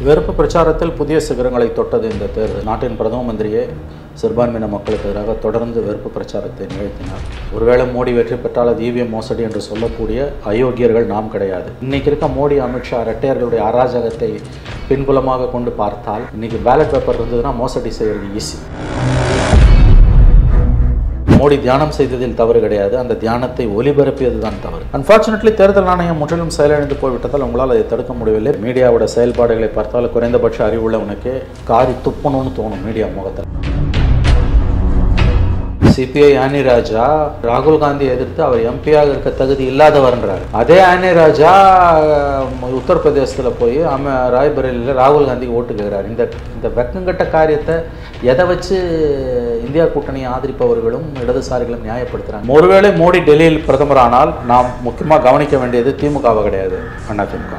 வெறுப்பு பிரச்சாரத்தில் புதிய சிகரங்களை தொட்டது இந்த தேர்தல் நாட்டின் பிரதம மந்திரியே சிறுபான்மையின மக்களுக்கு எதிராக தொடர்ந்து வெறுப்பு பிரச்சாரத்தை நிகழ்த்தினார் ஒருவேளை மோடி வெற்றி பெற்றால் அது ஈவிஎம் மோசடி என்று சொல்லக்கூடிய அயோக்கியர்கள் நாம் கிடையாது இன்னைக்கு இருக்க மோடி அமித்ஷா ரெட்டையர்களுடைய அராஜகத்தை பின்புலமாக கொண்டு பார்த்தால் இன்னைக்கு பேலட் பேப்பர் இருந்ததுன்னா மோசடி செய்யறது ஈஸி மோடி தியானம் செய்ததில் தவறு கிடையாது அந்த தியானத்தை ஒலிபரப்பியது தான் தவறு அன்பார்ச்சுனேட்லி தேர்தல் ஆணையம் முற்றிலும் செயலிழந்து போய்விட்டதால் உங்களால் அதை தடுக்க முடியவில்லை மீடியாவோட செயல்பாடுகளை பார்த்தால் குறைந்தபட்ச அறிவுள்ளவனுக்கே காரி துப்பணும்னு தோணும் மீடியா முகத்தில் சிபிஐ ஆனி ராஜா ராகுல் காந்தியை எதிர்த்து அவர் எம்பியாக இருக்க தகுதி இல்லாதவர்ன்றார் அதே ஆனி ராஜா அஹ், உத்தரப்பிரதேசத்தில் போய் அம ராய்பரேலியில் ராகுல் காந்திக்கு ஓட்டு கேட்கிறார் இந்த இந்த வெக்கங்கட்ட காரியத்தை எதை வச்சு இந்தியா கூட்டணியை ஆதரிப்பவர்களும் இடதுசாரிகளும் நியாயப்படுத்துகிறாங்க ஒருவேளை மோடி டெல்லியில் பிரதமர் ஆனால் நாம் முக்கியமாக கவனிக்க வேண்டியது திமுகவை கிடையாது அண்ணா திமுக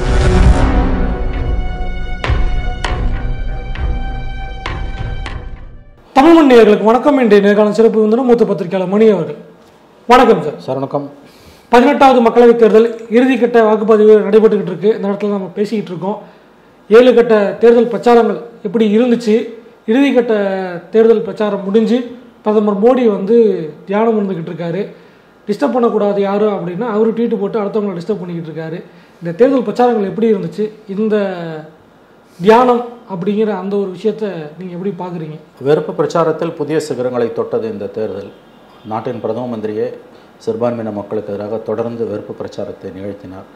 தமிழ் மண் நேயர்களுக்கு வணக்கம் இன்றைய நேர்காணல் சிறப்பு விருந்தினர் மூத்த பத்திரிகையாளர் மணி அவர்கள் வணக்கம் சார் சார் வணக்கம் பதினெட்டாவது மக்களவைத் தேர்தல் இறுதிக்கட்ட வாக்குப்பதிவு நடைபெற்றுக்கிட்டு இருக்கு இந்த இடத்துல நம்ம பேசிக்கிட்டு இருக்கோம் ஏழு கட்ட தேர்தல் பிரச்சாரங்கள் எப்படி இருந்துச்சு இறுதிக்கட்ட தேர்தல் பிரச்சாரம் முடிஞ்சு பிரதமர் மோடி வந்து தியானம் இருந்துக்கிட்டு இருக்காரு டிஸ்டர்ப் பண்ணக்கூடாது யாரும் அப்படின்னா அவர் ட்வீட் போட்டு அடுத்தவங்களை டிஸ்டர்ப் பண்ணிக்கிட்டு இருக்காரு இந்த தேர்தல் பிரச்சாரங்கள் எப்படி இருந்துச்சு இந்த தியானம் அப்படிங்கிற அந்த ஒரு விஷயத்த நீங்கள் எப்படி பார்க்குறீங்க வெறுப்பு பிரச்சாரத்தில் புதிய சிகரங்களை தொட்டது இந்த தேர்தல் நாட்டின் பிரதம மந்திரியே சிறுபான்மையின மக்களுக்கு எதிராக தொடர்ந்து வெறுப்பு பிரச்சாரத்தை நிகழ்த்தினார்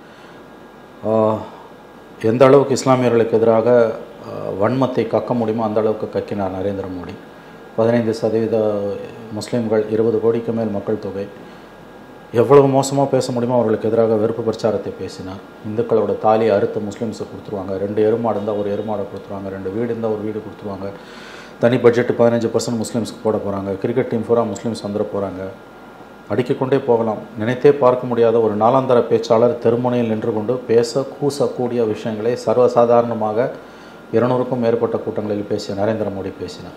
ஆஹ், எந்த அளவுக்கு இஸ்லாமியர்களுக்கு எதிராக ஆஹ், வன்மத்தை கக்க முடியுமோ அந்த அளவுக்கு கக்கினார் நரேந்திர மோடி பதினைந்து சதவீத முஸ்லீம்கள் இருபது கோடிக்கு மேல் மக்கள் தொகை எவ்வளவு மோசமாக பேச முடியுமோ அவர்களுக்கு எதிராக வெறுப்பு பிரச்சாரத்தை பேசினார் இந்துக்களோட தாலியை அறுத்து முஸ்லீம்ஸுக்கு கொடுத்துருவாங்க ரெண்டு எருமாடு இருந்தால் ஒரு எருமாடை கொடுத்துருவாங்க ரெண்டு வீடு இருந்தால் ஒரு வீடு கொடுத்துருவாங்க தனி பட்ஜெட் பதினஞ்சு பர்சன்ட் முஸ்லீம்ஸ்க்கு போட போகிறாங்க கிரிக்கெட் டீம் பூரா முஸ்லீம்ஸ் வந்துட போகிறாங்க அடிக்கிக்கொண்டே போகலாம் நினைத்தே பார்க்க முடியாத ஒரு நாளாந்தர பேச்சாளர் தெருமுனையில் நின்று கொண்டு பேச கூசக்கூடிய விஷயங்களை சர்வசாதாரணமாக இருநூறுக்கும் மேற்பட்ட கூட்டங்களில் பேசிய நரேந்திர மோடி பேசினார்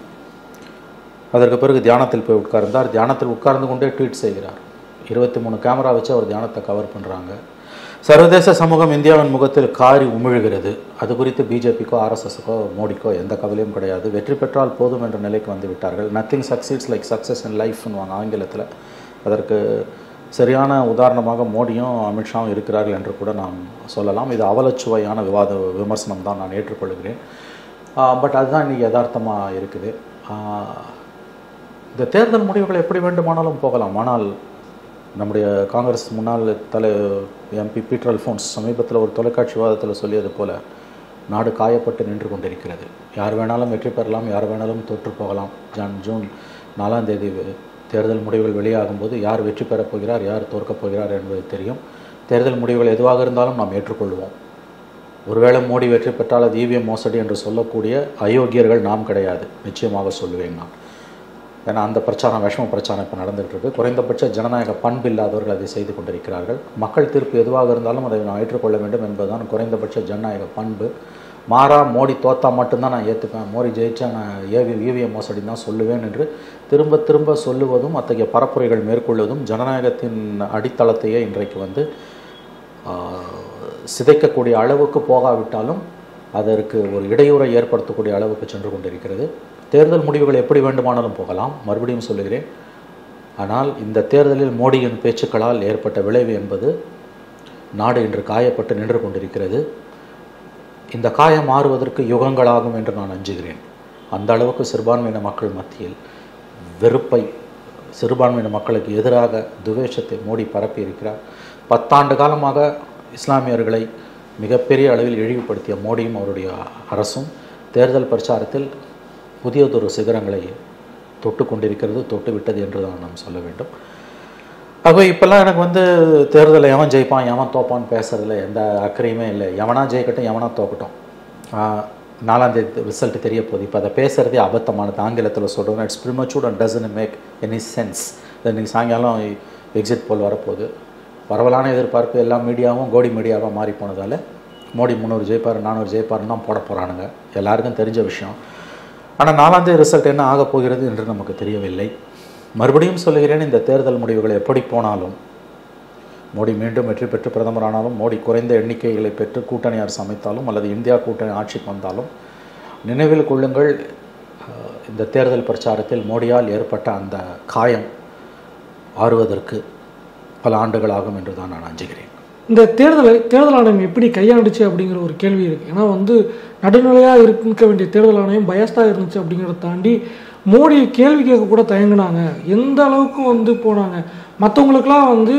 அதற்கு பிறகு தியானத்தில் போய் உட்கார்ந்தார் தியானத்தில் உட்கார்ந்து கொண்டே ட்வீட் செய்கிறார் இருபத்தி மூணு கேமரா வச்சு அவர் தியானத்தை கவர் பண்ணுறாங்க சர்வதேச சமூகம் இந்தியாவின் முகத்தில் காரி உமிழுகிறது அது குறித்து பிஜேபிக்கோ ஆர்எஸ்எஸ்க்கோ மோடிக்கோ எந்த கவலையும் கிடையாது வெற்றி பெற்றால் போதும் என்ற நிலைக்கு வந்து விட்டார்கள் nothing succeeds like success in லைஃப்னுவாங்க ஆங்கிலத்தில் அதற்கு சரியான உதாரணமாக மோடியும் அமித்ஷாவும் இருக்கிறார்கள் என்று கூட நாம் சொல்லலாம் இது அவலச்சுவையான விவாத விமர்சனம் தான் நான் ஏற்றுக்கொள்கிறேன் பட் அதுதான் இன்றைக்கி யதார்த்தமாக இருக்குது ஆஹ், இந்த தேர்தல் முடிவுகள் எப்படி வேண்டுமானாலும் போகலாம் ஆனால் நம்முடைய காங்கிரஸ் முன்னாள் தலை எம்பி பீட்டர் அல்ஃபோன்ஸ் சமீபத்தில் ஒரு தொலைக்காட்சி விவாதத்தில் சொல்லியது போல நாடு காயப்பட்டு நின்று கொண்டிருக்கிறது யார் வேணாலும் வெற்றி பெறலாம் யார் வேணாலும் தோற்று போகலாம் ஜான் ஜூன் நாலாம் தேதி வெ- தேர்தல் முடிவுகள் வெளியாகும்போது யார் வெற்றி பெறப் போகிறார் யார் தோற்கப் போகிறார் என்பது தெரியும் தேர்தல் முடிவுகள் எதுவாக இருந்தாலும் நாம் ஏற்றுக்கொள்வோம் ஒருவேளை மோடி வெற்றி பெற்றால் அது ஈவிஎம் மோசடி என்று சொல்லக்கூடிய அயோக்கியர்கள் நாம் கிடையாது நிச்சயமாக சொல்லுவேன் நான் ஏன்னா அந்த பிரச்சாரம் விஷம பிரச்சாரம் இப்போ நடந்துகிட்டு இருக்கு குறைந்தபட்ச ஜனநாயக பண்பு இல்லாதவர்கள் அதை செய்து கொண்டிருக்கிறார்கள் மக்கள் தீர்ப்பு எதுவாக இருந்தாலும் அதை நான் ஏற்றுக்கொள்ள வேண்டும் என்பதுதான் குறைந்தபட்ச ஜனநாயக பண்பு மாறா மோடி தோத்தா மட்டும்தான் நான் ஏற்றுப்பேன் மோடி ஜெயிச்சா நான் ஏவி ஈவிஎம் மோசடி தான் சொல்லுவேன் என்று திரும்ப திரும்ப சொல்லுவதும் அத்தகைய பரப்புரைகள் மேற்கொள்வதும் ஜனநாயகத்தின் அடித்தளத்தையே இன்றைக்கு வந்து ஆஹ், சிதைக்கக்கூடிய அளவுக்கு போகாவிட்டாலும் அதற்கு ஒரு இடையூறை ஏற்படுத்தக்கூடிய அளவுக்கு சென்று கொண்டிருக்கிறது தேர்தல் முடிவுகள் எப்படி வேண்டுமானாலும் போகலாம் மறுபடியும் சொல்லுகிறேன் ஆனால் இந்த தேர்தலில் மோடியின் பேச்சுக்களால் ஏற்பட்ட விளைவு என்பது நாடு இன்று காயப்பட்டு நின்று கொண்டிருக்கிறது இந்த காயம் மாறுவதற்கு யுகங்களாகும் என்று நான் அஞ்சுகிறேன் அந்த அளவுக்கு சிறுபான்மையின மக்கள் மத்தியில் வெறுப்பை சிறுபான்மையின மக்களுக்கு எதிராக துவேஷத்தை மோடி பரப்பி இருக்கிறார் பத்தாண்டு காலமாக இஸ்லாமியர்களை மிகப்பெரிய அளவில் இழிவுபடுத்திய மோடியும் அவருடைய அரசும் தேர்தல் பிரச்சாரத்தில் புதியதொரு சிகரங்களை தொட்டு கொண்டிருக்கிறது தொட்டு விட்டது என்று தான் நாம் சொல்ல வேண்டும் ஆகவே இப்போல்லாம் எனக்கு வந்து தேர்தலில் எவன் ஜெயிப்பான் எவன் தோப்பான்னு பேசுறதுல எந்த அக்கறையுமே இல்லை எவனா ஜெயிக்கட்டும் எவனா தோக்கட்டும் ஆஹ், நாலாம் தேதி ரிசல்ட் தெரிய போகுது இப்போ அதை பேசுகிறதே அபத்தமானது ஆங்கிலத்தில் சொல்கிறோம் it's premature and doesn't make any sense இன்னைக்கு சாயங்காலம் எக்ஸிட் போல் வரப்போகுது பரவலான எதிர்பார்ப்பு எல்லா மீடியாவும் கோடி மீடியாவாக மாறி போனதால் மோடி முந்நூறு ஜெயிப்பார் நானூறு ஜெயிப்பாருன்னு தான் போட போகிறானுங்க எல்லாருக்கும் தெரிஞ்ச விஷயம் ஆனால் நாலாந்தேதி ரிசல்ட் என்ன ஆகப் போகிறது என்று நமக்கு தெரியவில்லை மறுபடியும் சொல்லுகிறேன் இந்த தேர்தல் முடிவுகள் எப்படி போனாலும் மோடி மீண்டும் வெற்றி பெற்று பிரதமரானாலும் மோடி குறைந்த எண்ணிக்கைகளை பெற்று கூட்டணி அரசு அமைத்தாலும் அல்லது இந்தியா கூட்டணி ஆட்சிக்கு வந்தாலும் நினைவில் கொள்ளுங்கள் அஹ், இந்த தேர்தல் பிரச்சாரத்தில் மோடியால் ஏற்பட்ட அந்த காயம் ஆறுவதற்கு பல ஆண்டுகள் ஆகும் என்று தான் நான் அஞ்சுகிறேன் இந்த தேர்தலை தேர்தல் ஆணையம் எப்படி கையாண்டுச்சு அப்படிங்கிற ஒரு கேள்வி இருக்குது ஏன்னா வந்து நடுநிலையாக இருக்க வேண்டிய தேர்தல் ஆணையம் பயஸ்டாக இருந்துச்சு அப்படிங்கிறத தாண்டி மோடி கேள்வி கேட்க கூட தயங்குனாங்க எந்த அளவுக்கு வந்து போனாங்க மற்றவங்களுக்குலாம் வந்து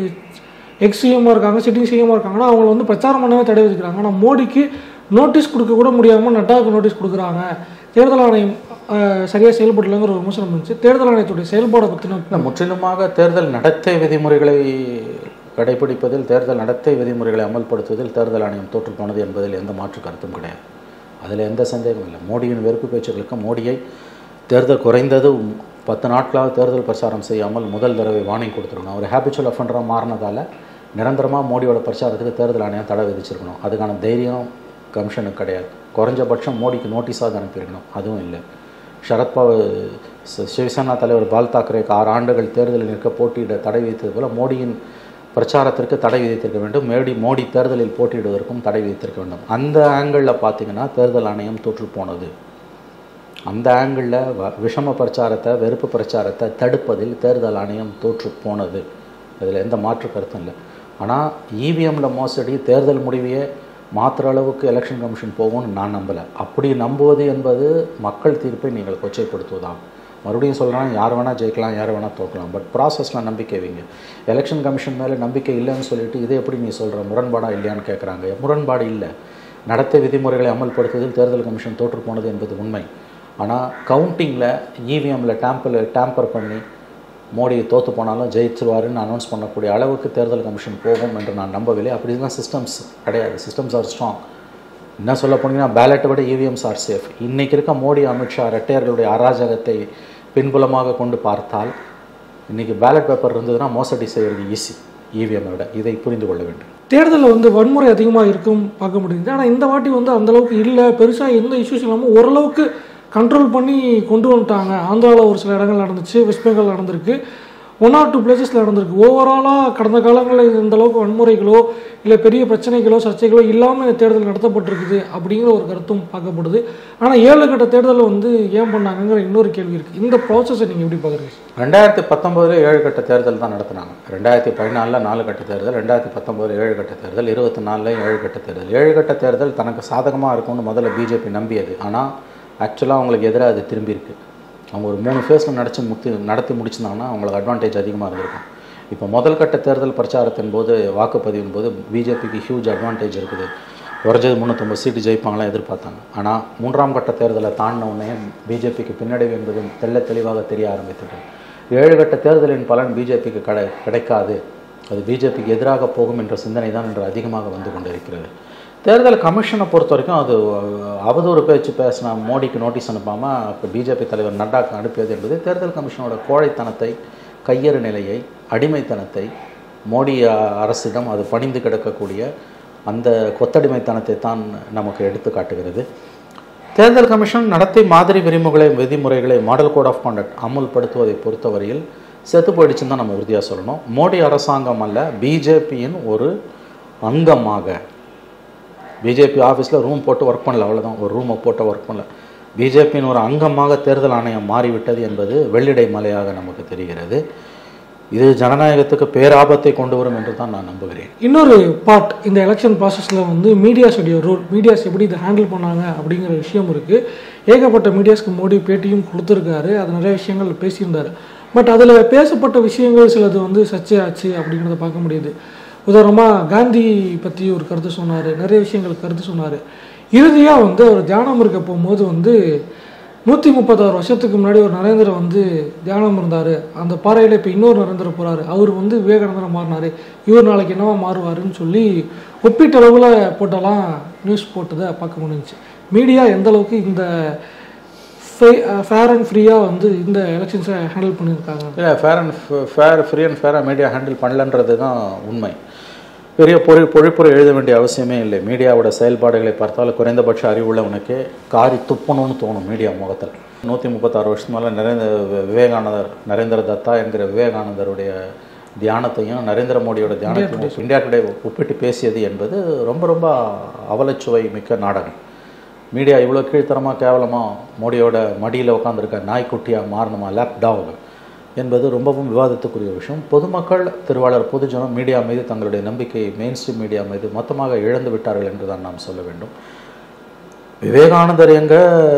எக்ஸ் சிஎம்மாக இருக்காங்க சிட்டிங் சிஎம்மாக இருக்காங்கன்னா அவங்கள வந்து பிரச்சாரம் பண்ணவே தடை விதிக்கிறாங்க ஆனால் மோடிக்கு நோட்டீஸ் கொடுக்க கூட முடியாமல் நட்டாவுக்கு நோட்டீஸ் கொடுக்குறாங்க தேர்தல் ஆணையம் சரியாக செயல்படலைங்கிற ஒரு விமர்சனம் இருந்துச்சு தேர்தல் ஆணையத்துடைய செயல்பாடை பற்றின இல்லை முற்றிலுமாக தேர்தல் நடத்தை விதிமுறைகளை கடைபிடிப்பதில் தேர்தல் நடத்தை விதிமுறைகளை அமல்படுத்துவதில் தேர்தல் ஆணையம் தோற்று போனது என்பதில் எந்த மாற்று கருத்தும் கிடையாது அதில் எந்த சந்தேகமும் இல்லை மோடியின் வெறுப்பு பேச்சுகளுக்கு மோடியை தேர்தல் குறைந்தது பத்து நாட்களாக தேர்தல் பிரச்சாரம் செய்யாமல் முதல் தடவை வார்னிங் கொடுத்துருக்கணும் ஒரு ஹேபிச்சுவல் அஃபண்டராக மாறினதால நிரந்தரமாக மோடியோட பிரச்சாரத்துக்கு தேர்தல் ஆணையம் தடை விதிச்சிருக்கணும் அதுக்கான தைரியம் கமிஷனுக்கு கிடையாது குறைஞ்சபட்சம் மோடிக்கு நோட்டீஸாக அனுப்பியிருக்கணும் அதுவும் இல்லை சரத்பவார் சி- சிவசேனா தலைவர் பால் தாக்கரேக்கு ஆறு ஆண்டுகள் தேர்தலில் நிற்க போட்டியிட தடை விதித்தது போல மோடியின் பிரச்சாரத்திற்கு தடை விதித்திருக்க வேண்டும் மோடி மோடி தேர்தலில் போட்டியிடுவதற்கும் தடை விதித்திருக்க வேண்டும் அந்த ஆங்கிளில் பார்த்தீங்கன்னா தேர்தல் ஆணையம் தோற்று போனது அந்த ஆங்கிளில் வ விஷம பிரச்சாரத்தை வெறுப்பு பிரச்சாரத்தை தடுப்பதில் தேர்தல் ஆணையம் தோற்று போனது அதில் எந்த மாற்று கருத்தும் இல்லை ஆனால் இவிஎம்மில் மோசடி தேர்தல் முடிவையே மாற்றுற அளவுக்கு எலெக்ஷன் கமிஷன் போகும்னு நான் நம்பலை அப்படி நம்புவது என்பது மக்கள் தீர்ப்பை நீங்கள் கொச்சைப்படுத்துவதாகும் மறுபடியும் சொல்கிறேன் யார் வேணால் ஜெயிக்கலாம் யார் வேணால் தோக்கலாம் பட் ப்ராசஸில் நம்பிக்கை வைங்க எலெக்ஷன் கமிஷன் மேலே நம்பிக்கை இல்லைன்னு சொல்லிட்டு இதை எப்படி நீ சொல்கிற முரண்பாடாக இல்லையான்னு கேட்குறாங்க முரண்பாடு இல்லை நடத்தை விதிமுறைகளை அமல்படுத்துவதில் தேர்தல் கமிஷன் தோற்று போனது என்பது உண்மை ஆனால் கவுண்டிங்கில் இவிஎம்மில் டேம்பர் டேம்பர் பண்ணி மோடி தோற்று போனாலும் ஜெயிச்சிருவாருன்னு அனௌன்ஸ் பண்ணக்கூடிய அளவுக்கு தேர்தல் கமிஷன் போகும் என்று நான் நம்பவில்லை அப்படி தான் சிஸ்டம்ஸ் கிடையாது சிஸ்டம்ஸ் ஆர் ஸ்ட்ராங் என்ன சொல்ல போனீங்கன்னா பேலட்டை விட இவிஎம்ஸ் ஆர் சேஃப் இன்றைக்கி இருக்க மோடி அமித்ஷா ரெட்டையர்களுடைய அராஜகத்தை பின்புலமாக கொண்டு பார்த்தால் இன்றைக்கி பேலட் பேப்பர் இருந்ததுன்னா மோசடி செய்கிறது ஈஸி இவிஎம்மை விட இதை புரிந்து கொள்ள வேண்டும் தேர்தலில் வந்து வன்முறை அதிகமாக இருக்கும் பார்க்க முடியுது ஆனால் இந்த வாட்டி வந்து அந்த அளவுக்கு இல்லை பெருசாக எந்த இஷ்யூஸ் இல்லாமல் ஓரளவுக்கு கண்ட்ரோல் பண்ணி கொண்டு வந்துட்டாங்க ஆந்திராவில் ஒரு சில இடங்கள் நடந்துச்சு வெஸ்ட் பெங்கால் நடந்திருக்கு ஒன் ஆர் டூ பிளேசஸில் நடந்திருக்கு ஓவராலாக கடந்த காலங்களில் இந்த அளவுக்கு வன்முறைகளோ இல்லை பெரிய பிரச்சனைகளோ சர்ச்சைகளோ இல்லாமல் இந்த தேர்தல் நடத்தப்பட்டிருக்குது அப்படிங்கிற ஒரு கருத்தும் பார்க்கப்படுது ஆனால் ஏழு கட்ட தேர்தலில் வந்து ஏன் பண்ணாங்கங்கிற இன்னொரு கேள்வி இருக்குது இந்த ப்ராசஸை நீங்கள் எப்படி பார்க்குறீங்க ரெண்டாயிரத்தி பத்தொம்போதில் ஏழு கட்ட தேர்தல் தான் நடத்தினாங்க ரெண்டாயிரத்தி பதினாலில் நாலு கட்ட தேர்தல் ரெண்டாயிரத்தி பத்தொம்போதில் ஏழு கட்ட தேர்தல் இருபத்தி நாலில் ஏழு கட்ட தேர்தல் ஏழு கட்ட தேர்தல் தனக்கு சாதகமாக இருக்கும்னு முதல்ல பிஜேபி நம்பியது ஆனால் ஆக்சுவலாக அவங்களுக்கு எதிராக அது திரும்பியிருக்கு அவங்க ஒரு மூணு ஃபேஸில் நடத்தி முத்தி நடத்தி முடிச்சிருந்தாங்கன்னா அவங்களுக்கு அட்வான்டேஜ் அதிகமாக இருந்திருக்கும் இப்போ முதல் கட்ட தேர்தல் பிரச்சாரத்தின் போது வாக்குப்பதிவின் போது பிஜேபிக்கு ஹியூஜ் அட்வான்டேஜ் இருக்குது குறைஞ்சது முந்நூற்றம்பது சீட்டு ஜெயிப்பாங்களாம் எதிர்பார்த்தாங்க ஆனால் மூன்றாம் கட்ட தேர்தலை தாண்டின உடனே பிஜேபிக்கு பின்னடைவு என்பது தெள்ள தெளிவாக தெரிய ஆரம்பித்தது ஏழு கட்ட தேர்தலின் பலன் பிஜேபிக்கு கடை கிடைக்காது அது பிஜேபிக்கு எதிராக போகும் என்ற சிந்தனை தான் இன்று அதிகமாக வந்து கொண்டிருக்கிறது தேர்தல் கமிஷனை பொறுத்த வரைக்கும் அது அஹ், அவதூறு பேச்சு பேசின மோடிக்கு நோட்டீஸ் அனுப்பாமல் இப்போ பிஜேபி தலைவர் நட்டாக்கு அனுப்பியது என்பது தேர்தல் கமிஷனோட கோழைத்தனத்தை கையறு நிலையை அடிமைத்தனத்தை மோடி அஹ், அரசிடம் அது பணிந்து கிடக்கக்கூடிய அந்த கொத்தடிமைத்தனத்தை தான் நமக்கு எடுத்து காட்டுகிறது தேர்தல் கமிஷன் நடத்தை மாதிரி விதிமுறைகளை விதிமுறைகளை மாடல் கோட் ஆஃப் கான்டக்ட் அமுல்படுத்துவதை பொறுத்தவரையில் செத்து போயிடுச்சுன்னு தான் நம்ம உறுதியாக சொல்லணும் மோடி அரசாங்கம் அல்ல பிஜேபியின் ஒரு அங்கமாக பிஜேபி ஆஃபீஸில் ரூம் போட்டு ஒர்க் பண்ணல அவ்வளோதான் ஒரு ரூமை போட்டு ஒர்க் பண்ணல பிஜேபியின் ஒரு அங்கமாக தேர்தல் ஆணையம் மாறிவிட்டது என்பது வெள்ளிடை மலையாக நமக்கு தெரிகிறது இது ஜனநாயகத்துக்கு பேராபத்தை கொண்டு வரும் என்று தான் நான் நம்புகிறேன் இன்னொரு பார்ட் இந்த எலெக்ஷன் ப்ராசஸில் வந்து மீடியாஸுடைய ரோல் மீடியாஸ் எப்படி இதை ஹேண்டில் பண்ணாங்க அப்படிங்கிற விஷயம் இருக்குது ஏகப்பட்ட மீடியாஸ்க்கு மோடி பேட்டியும் கொடுத்துருக்காரு அது நிறைய விஷயங்கள் பேசியிருந்தார் பட் அதில் பேசப்பட்ட விஷயங்கள் சிலது வந்து சர்ச்சையாச்சு அப்படிங்கிறத பார்க்க முடியுது உதாரணமாக காந்தி பற்றி ஒரு கருத்து சொன்னார் நிறைய விஷயங்கள் கருத்து சொன்னார் இறுதியாக வந்து அவர் தியானம் இருக்க போகும்போது வந்து நூற்றி முப்பத்தாறு வருஷத்துக்கு முன்னாடி ஒரு நரேந்திர வந்து தியானம் இருந்தார் அந்த பாறையில் இப்போ இன்னொரு நரேந்திர போகிறாரு அவர் வந்து விவேகானந்தரை மாறினார் இவர் நாளைக்கு என்னவா மாறுவாருன்னு சொல்லி ஒப்பீட்டளவில் போட்டெல்லாம் நியூஸ் போட்டதை பார்க்க முடிஞ்சுச்சு மீடியா எந்த அளவுக்கு இந்த ஃபேர் அண்ட் ஃப்ரீயாக வந்து இந்த எலெக்ஷன்ஸை ஹேண்டில் பண்ணியிருக்காங்க இல்லை fair and fair free and ஃபேராக மீடியா ஹேண்டில் பண்ணலன்றது தான் உண்மை பெரிய பொழி பொழிப்புரை எழுத வேண்டிய அவசியமே இல்லை மீடியாவோட செயல்பாடுகளை பார்த்தால் குறைந்தபட்ச அறிவுள்ளவனுக்கு காரி துப்பணும்னு தோணும் மீடியா முகத்தில் நூற்றி முப்பத்தாறு வருஷத்து மேலே நரேந்திர விவேகானந்தர் நரேந்திர தத்தா என்கிற விவேகானந்தருடைய தியானத்தையும் நரேந்திர மோடியோட தியானத்தையும் இந்தியா டுடே ஒப்பிட்டு பேசியது என்பது ரொம்ப ரொம்ப அவலச்சுவை மிக்க நாடகம் மீடியா இவ்வளோ கீழ்த்தரமாக கேவலமாக மோடியோட மடியில் உட்காந்துருக்க நாய்க்குட்டியாக மாறணுமா லேப் டாக் என்பது ரொம்பவும் விவாதத்துக்குரிய விஷயம் பொதுமக்கள் திருவாளர் பொதுஜனம் மீடியா மீது தங்களுடைய நம்பிக்கையை மெயின் ஸ்ட்ரீம் மீடியா மீது மொத்தமாக இழந்து விட்டார்கள் என்று தான் நாம் சொல்ல வேண்டும் விவேகானந்தர் எங்க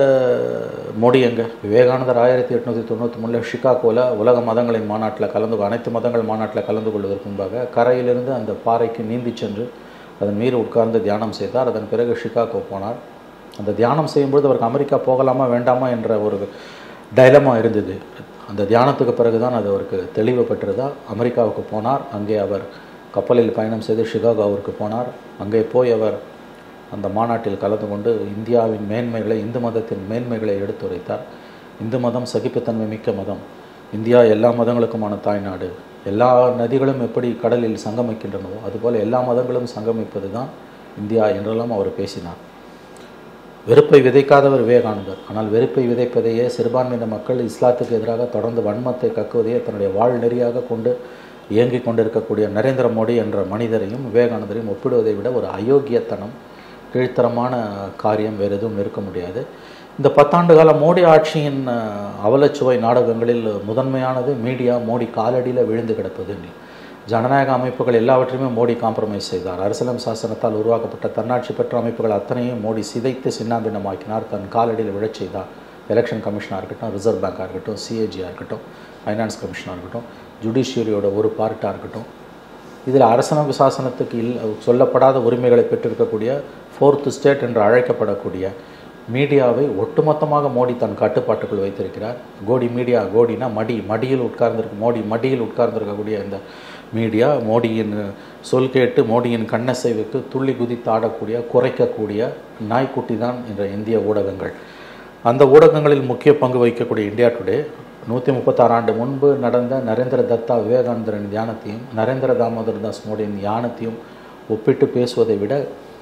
மோடி எங்க விவேகானந்தர் ஆயிரத்தி எட்நூற்றி தொண்ணூற்றி மூணில் ஷிகாகோவில் உலக மதங்களின் மாநாட்டில் கலந்து கொ- அனைத்து மதங்கள் மாநாட்டில் கலந்து கொள்வதற்கு முன்பாக கரையிலிருந்து அந்த பாறைக்கு நீந்தி சென்று அதன் மீது உட்கார்ந்து தியானம் செய்தார் அதன் பிறகு ஷிகாகோ போனார் அந்த தியானம் செய்யும்பொழுது அவருக்கு அமெரிக்கா போகலாமா வேண்டாமா என்ற ஒரு டைலமா இருந்தது அந்த தியானத்துக்கு பிறகுதான் அது அவருக்கு தெளிவு பெற்றதா அமெரிக்காவுக்கு போனார் அங்கே அவர் கப்பலில் பயணம் செய்து ஷிகாகோவிற்கு போனார் அங்கே போய் அவர் அந்த மாநாட்டில் கலந்து கொண்டு இந்தியாவின் மேன்மைகளை இந்து மதத்தின் மேன்மைகளை எடுத்துரைத்தார் இந்து மதம் சகிப்புத்தன்மை மிக்க மதம் இந்தியா எல்லா மதங்களுக்குமான தாய்நாடு எல்லா நதிகளும் எப்படி கடலில் சங்கமிக்கின்றனவோ அதுபோல் எல்லா மதங்களும் சங்கமிப்பது தான் இந்தியா என்றெல்லாம் அவர் பேசினார் வெறுப்பை விதைக்காதவர் விவேகானந்தர் ஆனால் வெறுப்பை விதைப்பதையே சிறுபான்மையின மக்கள் இஸ்லாத்துக்கு எதிராக தொடர்ந்து வன்மத்தை கக்குவதையே தன்னுடைய வாழ்நெறியாக கொண்டு இயங்கிக் கொண்டிருக்கக்கூடிய நரேந்திர மோடி என்ற மனிதரையும் விவேகானந்தரையும் ஒப்பிடுவதை விட ஒரு அயோக்கியத்தனம் கீழ்த்தரமான காரியம் வேறு எதுவும் இருக்க முடியாது இந்த பத்தாண்டு கால மோடி ஆட்சியின் அஹ், அவலச்சுவை நாடகங்களில் முதன்மையானது மீடியா மோடி காலடியில் விழுந்து கிடப்பது ஜனநாயக அமைப்புகள் எல்லாவற்றையுமே மோடி காம்ப்ரமைஸ் செய்தார் அரசியலம் சாசனத்தால் உருவாக்கப்பட்ட தன்னாட்சி பெற்ற அமைப்புகள் அத்தனையும் மோடி சிதைத்து சின்னாபின்னமாக்கினார் தன் காலடியில் விழச் செய்தார் எலெக்ஷன் கமிஷனாக இருக்கட்டும் ரிசர்வ் பேங்காக இருக்கட்டும் சிஏஜியாக இருக்கட்டும் ஃபைனான்ஸ் கமிஷனாக இருக்கட்டும் ஜுடிஷியரியோட ஒரு பார்ட்டாக இருக்கட்டும் இதில் அரசமைப்பு சாசனத்துக்கு இல் சொல்லப்படாத உரிமைகளை பெற்றிருக்கக்கூடிய ஃபோர்த்து ஸ்டேட் என்று அழைக்கப்படக்கூடிய மீடியாவை ஒட்டுமொத்தமாக மோடி தன் கட்டுப்பாட்டுக்குள் வைத்திருக்கிறார் கோடி மீடியா கோடினா மடி மடியில் உட்கார்ந்திருக்கு மோடி மடியில் உட்கார்ந்திருக்கக்கூடிய இந்த மீடியா மோடியின் சொல் கேட்டு மோடியின் கண்ணசைவுக்கு துள்ளி குதித்து ஆடக்கூடிய குறைக்கக்கூடிய நாய்க்குட்டி தான் என்ற இந்திய ஊடகங்கள் அந்த ஊடகங்களில் முக்கிய பங்கு வகிக்கக்கூடிய இந்தியா டுடே நூற்றி முப்பத்தாறு ஆண்டு முன்பு நடந்த நரேந்திர தத்தா விவேகானந்தரின் தியானத்தையும் நரேந்திர தாமோதர் தாஸ் மோடியின் தியானத்தையும் ஒப்பிட்டு பேசுவதை விட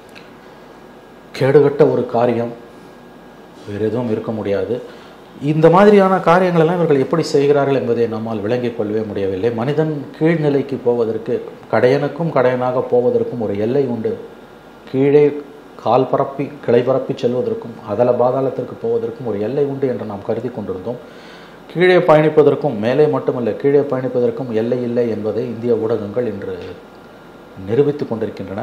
கேடுகட்ட ஒரு காரியம் வேறு எதுவும் இருக்க முடியாது இந்த மாதிரியான காரியங்கள் எல்லாம் இவர்கள் எப்படி செய்கிறார்கள் என்பதை நம்மால் விளங்கிக் கொள்ளவே முடியவில்லை மனிதன் கீழ்நிலைக்கு போவதற்கு கடையனுக்கும் கடையனாக போவதற்கும் ஒரு எல்லை உண்டு கீழே கால் பரப்பி கிளை பரப்பி செல்வதற்கும் அதல பாதாளத்திற்கு போவதற்கும் ஒரு எல்லை உண்டு என்று நாம் கருதி கொண்டிருந்தோம் கீழே பயணிப்பதற்கும் மேலே மட்டுமல்ல கீழே பயணிப்பதற்கும் எல்லை இல்லை என்பதை இந்திய ஊடகங்கள் இன்று நிரூபித்து கொண்டிருக்கின்றன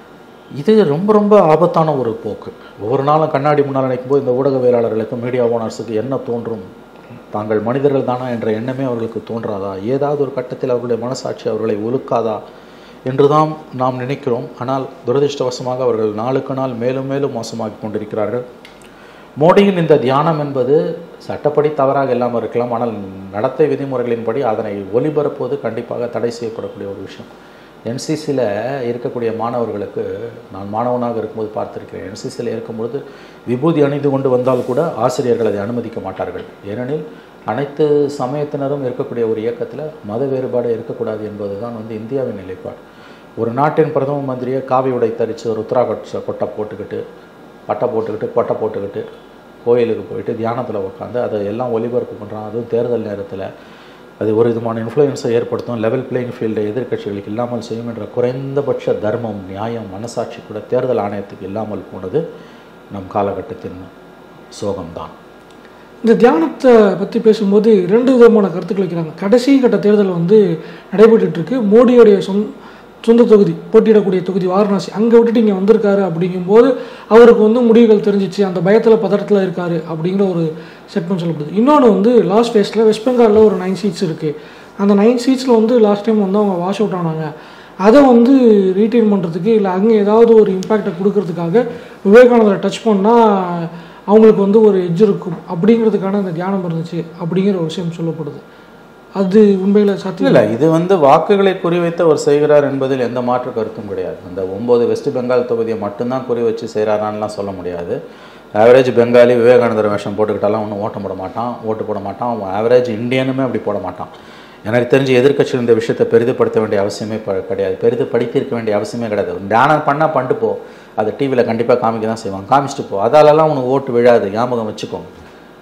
இது ரொம்ப ரொம்ப ஆபத்தான ஒரு போக்கு ஒவ்வொரு நாளும் கண்ணாடி முன்னால் நினைக்கும்போது இந்த ஊடகவியலாளர்களுக்கு மீடியா ஓனர்ஸுக்கு என்ன தோன்றும் தாங்கள் மனிதர்கள் தானா என்ற எண்ணமே அவர்களுக்கு தோன்றாதா ஏதாவது ஒரு கட்டத்தில் அவர்களுடைய மனசாட்சி அவர்களை ஒழுக்காதா என்றுதான் நாம் நினைக்கிறோம் ஆனால் துரதிர்ஷ்டவசமாக அவர்கள் நாளுக்கு நாள் மேலும் மேலும் மோசமாகி கொண்டிருக்கிறார்கள் மோடியின் இந்த தியானம் என்பது சட்டப்படி தவறாக இல்லாமல் இருக்கலாம் ஆனால் நடத்தை விதிமுறைகளின்படி அதனை ஒளிபரப்புவது கண்டிப்பாக தடை செய்யப்படக்கூடிய ஒரு விஷயம் என்சிசியில் இருக்கக்கூடிய மாணவர்களுக்கு நான் மாணவனாக இருக்கும்போது பார்த்திருக்கிறேன் என்சிசியில் இருக்கும்பொழுது விபூதி அணிந்து கொண்டு வந்தால் கூட ஆசிரியர்கள் அதை அனுமதிக்க மாட்டார்கள் ஏனெனில் அனைத்து சமயத்தினரும் இருக்கக்கூடிய ஒரு இயக்கத்தில் மத வேறுபாடு இருக்கக்கூடாது என்பது தான் வந்து இந்தியாவின் நிலைப்பாடு ஒரு நாட்டின் பிரதம மந்திரியை காவி உடை தரித்து ருத்ராகட் கொட்டை போட்டுக்கிட்டு பட்டை போட்டுக்கிட்டு கொட்டை போட்டுக்கிட்டு கோயிலுக்கு போயிட்டு தியானத்தில் உட்காந்து அதை எல்லாம் ஒளிபரப்பு பண்ணுறான் அதுவும் தேர்தல் நேரத்தில் அது ஒரு விதமான இன்ஃப்ளூயன்ஸை ஏற்படுத்தும் லெவல் பிளேயிங் ஃபீல்டை எதிர்க்கட்சிகளுக்கு இல்லாமல் செய்யும் என்ற குறைந்தபட்ச தர்மம் நியாயம் மனசாட்சி கூட தேர்தல் ஆணையத்துக்கு இல்லாமல் போனது நம் காலகட்டத்தின் சோகம்தான் இந்த தியானத்தை பற்றி பேசும்போது ரெண்டு விதமான கருத்துக்கள் வைக்கிறாங்க கடைசி கட்ட தேர்தல் வந்து நடைபெற்றுட்டு இருக்கு மோடியோடைய சொந் சொந்த தொகுதி போட்டியிடக்கூடிய தொகுதி வாரணாசி அங்கே விட்டுட்டு இங்கே வந்திருக்காரு அப்படிங்கும்போது அவருக்கு வந்து முடிவுகள் தெரிஞ்சிச்சு அந்த பயத்தில் பதட்டத்தில் இருக்காரு அப்படிங்கிற ஒரு செட்மெண்ட் சொல்லப்படுது இன்னொன்று வந்து லாஸ்ட் ஃபேஸில் வெஸ்ட் பெங்காலில் ஒரு நைன் சீட்ஸ் இருக்குது அந்த நைன் சீட்ஸில் வந்து லாஸ்ட் டைம் வந்து அவங்க வாஷ் அவுட் ஆனாங்க அதை வந்து ரீட்டைன் பண்ணுறதுக்கு இல்லை அங்கே ஏதாவது ஒரு இம்பேக்டை கொடுக்கறதுக்காக விவேகானந்தரை டச் பண்ணால் அவங்களுக்கு வந்து ஒரு எட்ஜ் இருக்கும் அப்படிங்கிறதுக்கான இந்த தியானம் இருந்துச்சு அப்படிங்கிற ஒரு விஷயம் சொல்லப்படுது அது உண்மையில் சாத்தியம் இல்லை இது வந்து வாக்குகளை குறிவைத்து அவர் செய்கிறார் என்பதில் எந்த மாற்று கருத்தும் கிடையாது அந்த ஒம்பது வெஸ்ட் பெங்கால் தொகுதியை மட்டும்தான் குறி வச்சு செய்கிறாரான்லாம் சொல்ல முடியாது ஆவரேஜ் பெங்காலி விவேகானந்தர் வேஷம் போட்டுக்கிட்டாலாம் ஒன்றும் ஓட்டம் போட மாட்டான் ஓட்டு போட மாட்டான் அவன் ஆவரேஜ் இந்தியனுமே அப்படி போட மாட்டான் எனக்கு தெரிஞ்சு எதிர்க்கட்சியில் இந்த விஷயத்தை பெரிதுபடுத்த வேண்டிய அவசியமே ப- கிடையாது பெரிது படித்திருக்க வேண்டிய அவசியமே கிடையாது தியானம் பண்ணால் பண்ணிட்டு போ அதை டிவியில் கண்டிப்பாக காமிக்க தான் செய்வாங்க காமிச்சிட்டு போ அதாலலாம் உனக்கு ஓட்டு விழாது ஞாபகம் வச்சுக்கோங்க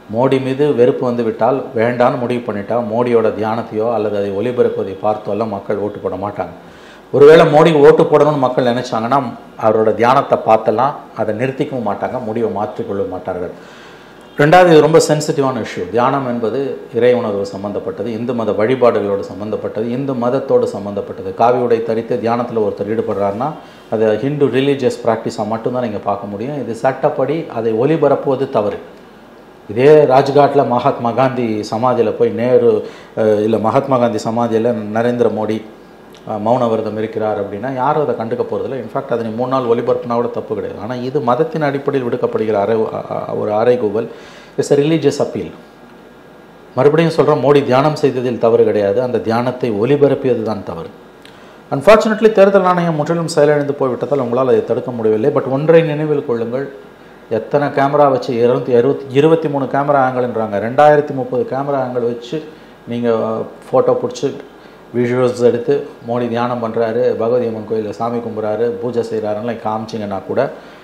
மோடி மீது வெறுப்பு வந்து விட்டால் வேண்டான்னு முடிவு பண்ணிட்டா மோடியோட தியானத்தையோ அல்லது அதை ஒளிபரப்புவதை பார்த்தோ எல்லாம் மக்கள் ஓட்டு போட மாட்டாங்க ஒருவேளை மோடிக்கு ஓட்டு போடணும்னு மக்கள் நினைச்சாங்கன்னா அவரோட தியானத்தை பார்த்தெல்லாம் அதை நிறுத்திக்கவும் மாட்டாங்க முடிவை மாற்றிக்கொள்ள மாட்டார்கள் ரெண்டாவது இது ரொம்ப சென்சிட்டிவான இஷ்யூ தியானம் என்பது இறை உணர்வு சம்பந்தப்பட்டது இந்து மத வழிபாடுகளோடு சம்பந்தப்பட்டது இந்து மதத்தோடு சம்பந்தப்பட்டது காவி உடை தரித்து தியானத்தில் ஒருத்தர் ஈடுபடுறாருன்னா அது ஹிந்து ரிலீஜியஸ் ப்ராக்டிஸாக மட்டும்தான் நீங்கள் பார்க்க முடியும் இது சட்டப்படி அதை ஒளிபரப்புவது தவறு இதே ராஜ்காட்டில் மகாத்மா காந்தி சமாதியில் போய் நேரு இல்லை மகாத்மா காந்தி சமாதியில் நரேந்திர மோடி அஹ், மௌன விரதம் இருக்கிறார் அப்படின்னா யாரும் அதை கண்டுக்க போகிறதில்ல இன்ஃபேக்ட் அதை நீ மூணு நாள் ஒளிபரப்புனா கூட தப்பு கிடையாது ஆனால் இது மதத்தின் அடிப்படையில் விடுக்கப்படுகிற அறை அ- அ- ஒரு அறைகூவல் இட்ஸ் a ரிலீஜியஸ் அப்பீல் மறுபடியும் சொல்கிறோம் மோடி தியானம் செய்ததில் தவறு கிடையாது அந்த தியானத்தை ஒளிபரப்பியது தான் தவறு அன்ஃபார்ச்சுனேட்லி தேர்தல் ஆணையம் முற்றிலும் செயலிழந்து போய்விட்டதால் உங்களால் அதை தடுக்க முடியவில்லை பட் ஒன்றை நினைவில் கொள்ளுங்கள் எத்தனை கேமரா வச்சு இருபத்தி இருபத்தி இருபத்தி மூணு கேமரா ஆங்கிள்ன்றாங்க ரெண்டாயிரத்தி முப்பது கேமரா ஆங்கிள் வச்சு நீங்கள் ஃபோட்டோ பிடிச்சி விஷுவல்ஸ் எடுத்து மோடி தியானம் பண்ணுறாரு பகவதி அம்மன் கோயிலில் சாமி கும்பிட்றாரு பூஜை செய்கிறாருன்னு காமிச்சிங்கன்னா கூட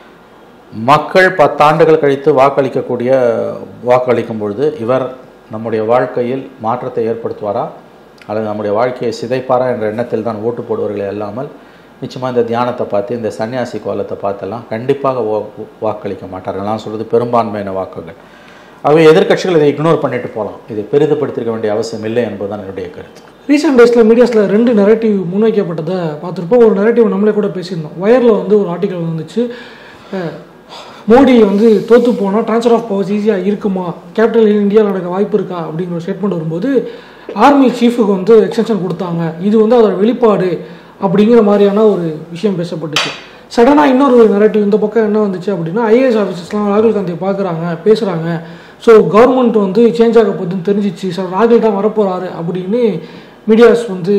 மக்கள் பத்தாண்டுகள் கழித்து வாக்களிக்கக்கூடிய வாக்களிக்கும் பொழுது இவர் நம்முடைய வாழ்க்கையில் மாற்றத்தை ஏற்படுத்துவாரா அல்லது நம்முடைய வாழ்க்கையை சிதைப்பாரா என்ற எண்ணத்தில் தான் ஓட்டு போடுவார்களே அல்லாமல் நிச்சயமாக இந்த தியானத்தை பார்த்து இந்த சன்னியாசி கோலத்தை பார்த்தெல்லாம் கண்டிப்பாக வா- வாக்களிக்க மாட்டார்கள் நான் சொல்கிறது பெரும்பான்மையான வாக்குகள் அவை எதிர்க்கட்சிகள் இதை இக்னோர் பண்ணிட்டு போகலாம் இதை பெரிதுபடுத்திருக்க வேண்டிய அவசியம் இல்லை என்பதுதான் என்னுடைய கருத்து ரீசெண்ட் டேஸில் மீடியாஸில் ரெண்டு நெரட்டிவ் முன்வைக்கப்பட்டதை பார்த்துருப்போம் ஒரு நெரட்டிவ் நம்மளே கூட பேசியிருந்தோம் வயரில் வந்து ஒரு ஆர்டிக்கல் வந்துச்சு அஹ், மோடி வந்து தோற்று போனால் ட்ரான்ஸ்ஃபர் ஆஃப் பவர்ஸ் ஈஸியாக இருக்குமா கேபிட்டல் இந்தியாவில் நடக்க வாய்ப்பு இருக்கா அப்படிங்கிற ஒரு ஸ்டேட்மெண்ட் வரும்போது ஆர்மி சீஃபுக்கு வந்து எக்ஸ்டென்ஷன் கொடுத்தாங்க இது வந்து அதோட வெளிப்பாடு அப்படிங்கிற மாதிரியான ஒரு விஷயம் பேசப்பட்டுச்சு சடனாக இன்னொரு நெரட்டிவ் இந்த பக்கம் என்ன வந்துச்சு அப்படின்னா ஐஏஎஸ் ஆஃபீஸர்ஸ்லாம் ராகுல் காந்தியை பார்க்குறாங்க பேசுகிறாங்க ஸோ கவர்மெண்ட் வந்து சேஞ்ச் ஆக போகுதுன்னு தெரிஞ்சிச்சு சார் ராகுல் தான் வரப்போகிறாரு அப்படின்னு மீடியாஸ் வந்து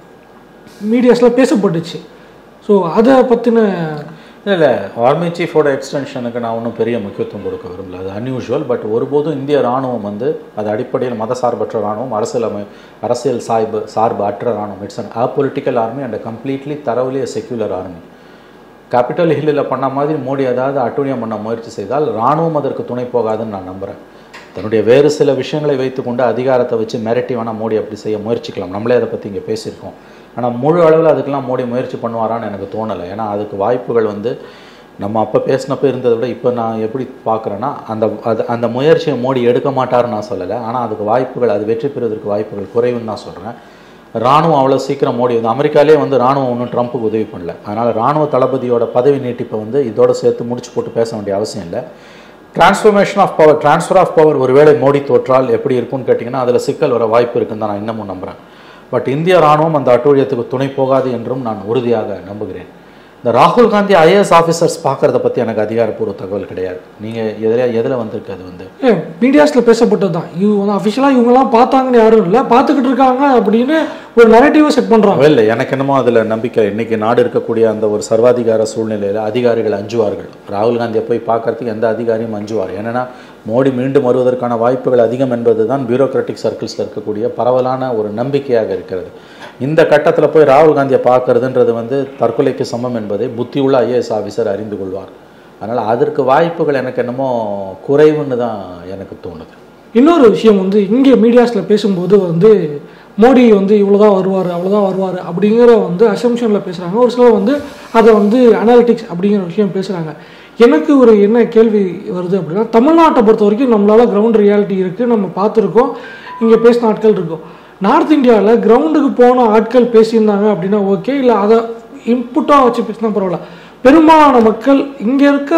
மீடியாஸில் பேசப்பட்டுச்சு ஸோ அதை பற்றின இல்லை இல்லை ஆர்மி சீஃபோட எக்ஸ்டென்ஷனுக்கு நான் ஒன்றும் பெரிய முக்கியத்துவம் கொடுக்க விரும்பல அது அன்யூஷுவல் பட் ஒருபோதும் இந்திய ராணுவம் வந்து அது அடிப்படையில் மதசார்பற்ற ராணுவம் அரசியல் அமை அரசியல் சாய்பு சார்பு அற்ற ராணுவம் it's an apolitical army and completely thoroughly secular army capital ஹில்லில் பண்ண மாதிரி மோடி ஏதாவது அட்டூழியம் பண்ண முயற்சி செய்தால் ராணுவம் அதற்கு துணை போகாதுன்னு நான் நம்புகிறேன் தன்னுடைய வேறு சில விஷயங்களை வைத்துக்கொண்டு அதிகாரத்தை வச்சு மிரட்டி வேணால் மோடி அப்படி செய்ய முயற்சிக்கலாம் நம்மளே அதை பற்றி இங்கே பேசியிருக்கோம் ஆனால் முழு அளவில் அதுக்கெல்லாம் மோடி முயற்சி பண்ணுவாரான்னு எனக்கு தோணலை ஏன்னா அதுக்கு வாய்ப்புகள் வந்து நம்ம அப்போ பேசினப்போ இருந்ததை விட இப்போ நான் எப்படி பார்க்குறேன்னா அந்த அது அந்த முயற்சியை மோடி எடுக்க மாட்டாருன்னு நான் சொல்லலை ஆனால் அதுக்கு வாய்ப்புகள் அது வெற்றி பெறுவதற்கு வாய்ப்புகள் குறைவுன்னு தான் சொல்கிறேன் ராணுவம் அவ்வளோ சீக்கிரம் மோடி வந்து அமெரிக்காலே வந்து ராணுவம் ஒன்றும் ட்ரம்ப்புக்கு உதவி பண்ணல அதனால் ராணுவ தளபதியோட பதவி நீட்டிப்பை வந்து இதோட சேர்த்து முடிச்சு போட்டு பேச வேண்டிய அவசியம் இல்லை transformation of power transfer of power ஒருவேளை மோடி தோற்றால் எப்படி இருக்கும்னு கேட்டிங்கன்னா அதில் சிக்கல் வர வாய்ப்பு இருக்குன்னு தான் நான் இன்னமும் நம்புகிறேன் பட் இந்திய ராணுவம் அந்த அட்டூழியத்துக்கு துணை போகாது என்றும் நான் உறுதியாக நம்புகிறேன் இந்த ராகுல் காந்தி ஐஏஎஸ் ஆஃபீஸர்ஸ் பார்க்குறத பற்றி எனக்கு அதிகாரப்பூர்வ தகவல் கிடையாது நீங்கள் எதில் எதில் வந்திருக்கு அது வந்து ஏ மீடியாஸில் பேசப்பட்டது தான் இவங்க வந்து அஃபிஷியலாக இவங்கெல்லாம் பார்த்தாங்கன்னு யாரும் இல்லை பார்த்துக்கிட்டு இருக்காங்க அப்படின்னு ஒரு நெரட்டிவை செட் பண்ணுறாங்க இல்லை எனக்கு என்னமோ அதில் நம்பிக்கை இன்னைக்கு நாடு இருக்கக்கூடிய அந்த ஒரு சர்வாதிகார சூழ்நிலையில் அதிகாரிகள் அஞ்சுவார்கள் ராகுல் காந்தியை போய் பார்க்கறதுக்கு எந்த அதிகாரியும் அஞ்சுவார் ஏன்னா மோடி மீண்டும் வருவதற்கான வாய்ப்புகள் அதிகம் என்பது தான் பியூரோக்ராட்டிக் சர்க்கிள்ஸில் இருக்கக்கூடிய பரவலான ஒரு நம்பிக்கையாக இருக்கிறது இந்த கட்டத்தில் போய் ராகுல் காந்தியை பார்க்கறதுன்றது வந்து தற்கொலைக்கு சமம் என்பதை புத்தியுள்ள ஐஏஎஸ் ஆஃபீஸர் அறிந்து கொள்வார் அதனால் அதற்கு வாய்ப்புகள் எனக்கு என்னமோ குறைவுன்னு தான் எனக்கு தோணுது இன்னொரு விஷயம் வந்து இங்கே மீடியாஸில் பேசும்போது வந்து மோடி வந்து இவ்வளோதான் வருவார் அவ்வளோதான் வருவார் அப்படிங்கிற வந்து அசம்ஷனில் பேசுகிறாங்க ஒரு சிலர் வந்து அதை வந்து அனாலிட்டிக்ஸ் அப்படிங்கிற விஷயம் பேசுகிறாங்க எனக்கு ஒரு என்ன கேள்வி வருது அப்படின்னா தமிழ்நாட்டை பொறுத்த வரைக்கும் நம்மளால கிரவுண்ட் ரியாலிட்டி இருக்குது நம்ம பார்த்துருக்கோம் இங்கே பேசின ஆட்கள் இருக்கும் நார்த் இந்தியாவில் கிரவுண்டுக்கு போன ஆட்கள் பேசியிருந்தாங்க அப்படின்னா ஓகே இல்லை அதை இன்புட்டாக வச்சு பேசினா பரவாயில்ல பெரும்பாலான மக்கள் இங்கே இருக்க